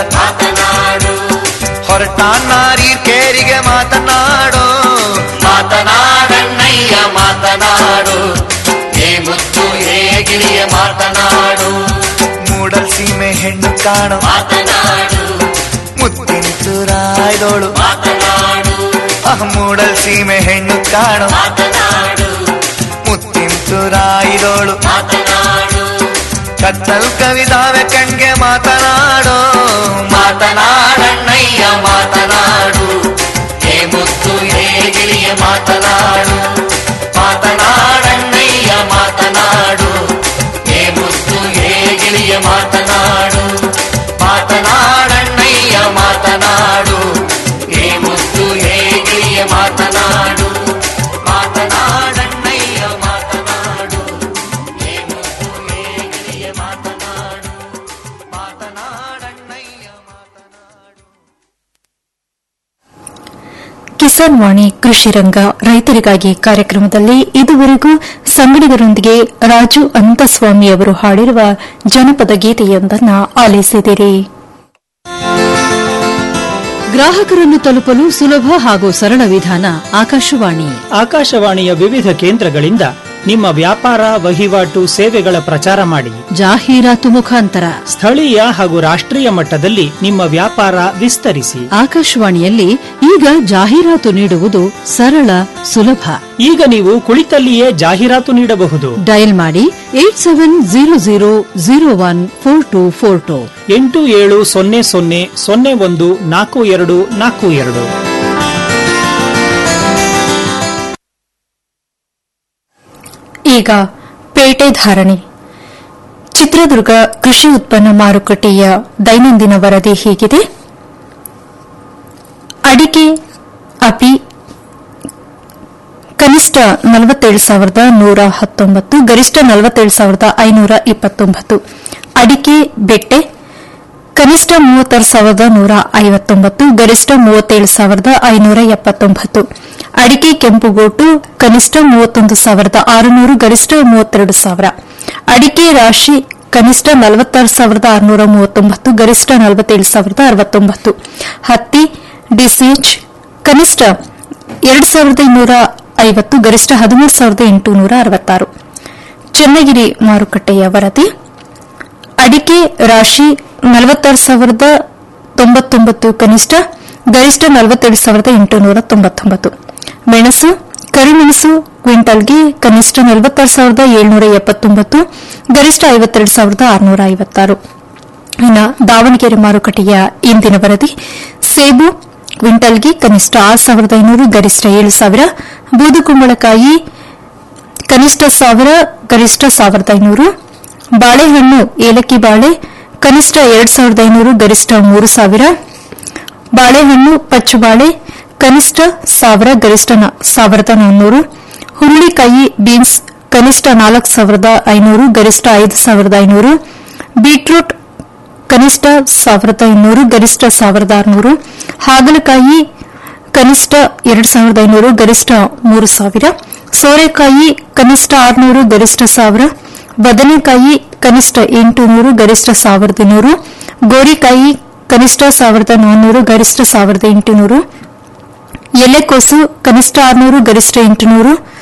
ಹೊರಟಾನ್ ನಾರೀರ್ ಕೇರಿಗೆ ಮಾತನಾಡೋ ಮಾತನಾಡಣ್ಣಯ್ಯ ಮಾತನಾಡು ಏ ಮುತ್ತು ಏ ಗಿಳಿಯ ಮಾತನಾಡು ಮೂಡಲ್ ಸೀಮೆ ಹೆಣ್ಣು ಕಾಣೋ ಮಾತನಾಡು ಮುತ್ತಿನ ತುರಾಯ್ದೋಳು ಮಾತನಾಡು ಅಹ ಮೂಡಲ್ ಸೀಮೆ ಹೆಣ್ಣು ಕಾಣೋ ಮಾತನಾಡು ಮುತ್ತಿನ ತುರಾಯ್ದೋಳು ಮಾತನಾಡು ಕತ್ತಲ್ ಕವಿದಾವೆ ಕಣ್ಗೆ ಮಾತನಾಡೋ ಮಾತನಾಡಣ್ಣಯ್ಯ ಮಾತನಾಡು ಏ ಮುತ್ತು ಏ ಗಿಳಿಯ ಮಾತನಾಡು ಮಾತನಾಡಣ್ಣಯ್ಯ ಮಾತನಾಡು ಏ ಮುತ್ತು ಏ ಗಿಳಿಯ ಮಾತನಾಡು ಮಾತನಾಡಣ್ಣಯ್ಯ ಮಾತನಾಡು ಏ ಮುತ್ತು ಏ ಗಿಳಿಯ ಮಾತನಾಡು ಮಾತನಾಡಣ್ಣಯ್ಯ ಮಾತನಾಡು ಏ ಮುತ್ತು ಏ ಗಿಳಿಯ ಮಾತನಾಡು ಮಾತನಾಡಣ್ಣಯ್ಯ ಕಿಸಾನ್ ವಾಣಿ ಕೃಷಿ ರಂಗ ರೈತರಿಗಾಗಿ ಕಾರ್ಯಕ್ರಮದಲ್ಲಿ ಇದುವರೆಗೂ ಸಂಗಡಿಗರೊಂದಿಗೆ ರಾಜು ಅನಂತಸ್ವಾಮಿ ಅವರು ಹಾಡಿರುವ ಜನಪದ ಗೀತೆಯೊಂದನ್ನು ಆಲಿಸಿದಿರಿ ಗ್ರಾಹಕರನ್ನು ತಲುಪಲು ಸುಲಭ ಹಾಗೂ ಸರಳ ವಿಧಾನ ಆಕಾಶವಾಣಿ ಆಕಾಶವಾಣಿಯ ವಿವಿಧ ಕೇಂದ್ರಗಳಿಂದ ನಿಮ್ಮ ವ್ಯಾಪಾರ ವಹಿವಾಟು ಸೇವೆಗಳ ಪ್ರಚಾರ ಮಾಡಿ ಜಾಹೀರಾತು ಮುಖಾಂತರ ಸ್ಥಳೀಯ ಹಾಗೂ ರಾಷ್ಟ್ರೀಯ ಮಟ್ಟದಲ್ಲಿ ನಿಮ್ಮ ವ್ಯಾಪಾರ ವಿಸ್ತರಿಸಿ ಆಕಾಶವಾಣಿಯಲ್ಲಿ ಈಗ ಜಾಹೀರಾತು ನೀಡುವುದು ಸರಳ ಸುಲಭ ಈಗ ನೀವು ಕುಳಿತಲ್ಲಿಯೇ ಜಾಹೀರಾತು ನೀಡಬಹುದು ಡಯಲ್ ಮಾಡಿ eight seven zero zero zero one four two four two ಎಂಟು ಏಳು ಸೊನ್ನೆ ಸೊನ್ನೆ ಸೊನ್ನೆ ಒಂದು ನಾಲ್ಕು ಎರಡು ನಾಲ್ಕು ಎರಡು ಈಗ ಪೇಟೆ ಧಾರಣೆ ಚಿತ್ರದುರ್ಗ ಕೃಷಿ ಉತ್ಪನ್ನ ಮಾರುಕಟ್ಟೆಯ ದೈನಂದಿನ ವರದಿ ಹೀಗಿದೆ ಅಡಿಕೆ ಅಪಿ ಕನಿಷ್ಠ ನಲವತ್ತೇಳು ಸಾವಿರದ ನೂರ ಹತ್ತೊಂಬತ್ತು ಗರಿಷ್ಠ ನಲವತ್ತೇಳು ಸಾವಿರದ ಐನೂರ ಇಪ್ಪತ್ತೊಂಬತ್ತು ಅಡಿಕೆ ಬೆಟ್ಟೆ ಕನಿಷ್ಠ ಮೂವತ್ತಾರು ಸಾವಿರದ ನೂರ ಐವತ್ತೊಂಬತ್ತು ಗರಿಷ್ಠ ಮೂವತ್ತೇಳು ಸಾವಿರದ ಐನೂರ ಎಪ್ಪತ್ತೊಂಬತ್ತು ಅಡಿಕೆ ಕೆಂಪುಗೋಟು ಕನಿಷ್ಠ ಮೂವತ್ತೊಂದು ಸಾವಿರದ ಆರುನೂರು ಗರಿಷ್ಠ ಮೂವತ್ತೆರಡು ಸಾವಿರ ಅಡಿಕೆ ರಾಶಿ ಕನಿಷ್ಠ ನಲವತ್ತಾರು ಸಾವಿರದ ಆರುನೂರ ಮೂವತ್ತೊಂಬತ್ತು ಗರಿಷ್ಠ ನಲವತ್ತೇಳು ಸಾವಿರದ ಅರವತ್ತೊಂಬತ್ತು ಹತ್ತಿ ಡಿಸಿಎಚ್ ಕನಿಷ್ಠ ಎರಡು ಸಾವಿರದ ಇನ್ನೂರ ಐವತ್ತು ಗರಿಷ್ಠ ಹದಿಮೂರು ಸಾವಿರದ ಎಂಟುನೂರ ಅರವತ್ತಾರು ಚನ್ನಗಿರಿ ಮಾರುಕಟ್ಟೆಯ ವರದಿ ಅಡಿಕೆ ರಾಶಿ ನಲವತ್ತಾರು ಸಾವಿರದ ತೊಂಬತ್ತೊಂಬತ್ತು ಕನಿಷ್ಠ ಗರಿಷ್ಠ ನಲವತ್ತೇಳು ಸಾವಿರದ ಎಂಟುನೂರ ತೊಂಬತ್ತೊಂಬತ್ತು ಮೆಣಸು ಕರಿಮೆಣಸು ಕ್ವಿಂಟಲ್ಗೆ ಕನಿಷ್ಠ ನಲವತ್ತಾರು ಸಾವಿರದ ಏಳ್ನೂರ ಎಪ್ಪತ್ತೊಂಬತ್ತು ಗರಿಷ್ಠ ಐವತ್ತೆರಡು ಸಾವಿರದ ಆರುನೂರ ಐವತ್ತಾರು ಇನ್ನು ದಾವಣಗೆರೆ ಮಾರುಕಟ್ಟೆಯ ಇಂದಿನ ವರದಿ ಸೇಬು ಕ್ವಿಂಟಲ್ಗೆ ಕನಿಷ್ಠ ಆರು ಸಾವಿರದ ಐನೂರು ಗರಿಷ್ಠ ಏಳು ಸಾವಿರ ಬೂದುಕುಂಬಳಕಾಯಿ ಕನಿಷ್ಠ ಸಾವಿರ ಗರಿಷ್ಠ ಸಾವಿರದ ಐನೂರು ಬಾಳೆಹಣ್ಣು ಏಲಕ್ಕಿ ಬಾಳೆ ಕನಿಷ್ಠ ಎರಡು ಸಾವಿರದ ಐನೂರು ಗರಿಷ್ಠ ಮೂರು ಸಾವಿರ ಬಾಳೆಹಣ್ಣು ಪಚ್ಚು ಬಾಳೆ ಕನಿಷ್ಠ ಸಾವಿರ ಗರಿಷ್ಠ ನ- ಸಾವಿರದ ನಾನ್ನೂರು ಹುರುಳಿಕಾಯಿ ಬೀನ್ಸ್ ಕನಿಷ್ಠ ನಾಲ್ಕು ಸಾವಿರದ ಐನೂರು ಗರಿಷ್ಠ ಐದು ಸಾವಿರದ ಐನೂರು ಬೀಟ್ರೂಟ್ ಕನಿಷ್ಠ ಸಾವಿರದ ಇನ್ನೂರು ಗರಿಷ್ಠ ಸಾವಿರದ ಆರುನೂರು ಹಾಗಲಕಾಯಿ ಕನಿಷ್ಠ ಎರಡು ಸಾವಿರದ ಐನೂರು ಗರಿಷ್ಠ ಮೂರು ಸಾವಿರ ಸೋರೆಕಾಯಿ ಕನಿಷ್ಠ ಆರುನೂರು ಗರಿಷ್ಠ ಸಾವಿರ ಬದನೆಕಾಯಿ ಕನಿಷ್ಠ ಎಂಟುನೂರು ಗರಿಷ್ಠ ಸಾವಿರದ ಇನ್ನೂರು ಗೋರಿಕಾಯಿ ಕನಿಷ್ಠ ಸಾವಿರದ ನಾನ್ನೂರು ಗರಿಷ್ಠ ಸಾವಿರದ ಎಂಟುನೂರು ಎಲೆಕೋಸು ಕನಿಷ್ಠ ಆರುನೂರು ಗರಿಷ್ಠ ಎಂಟುನೂರು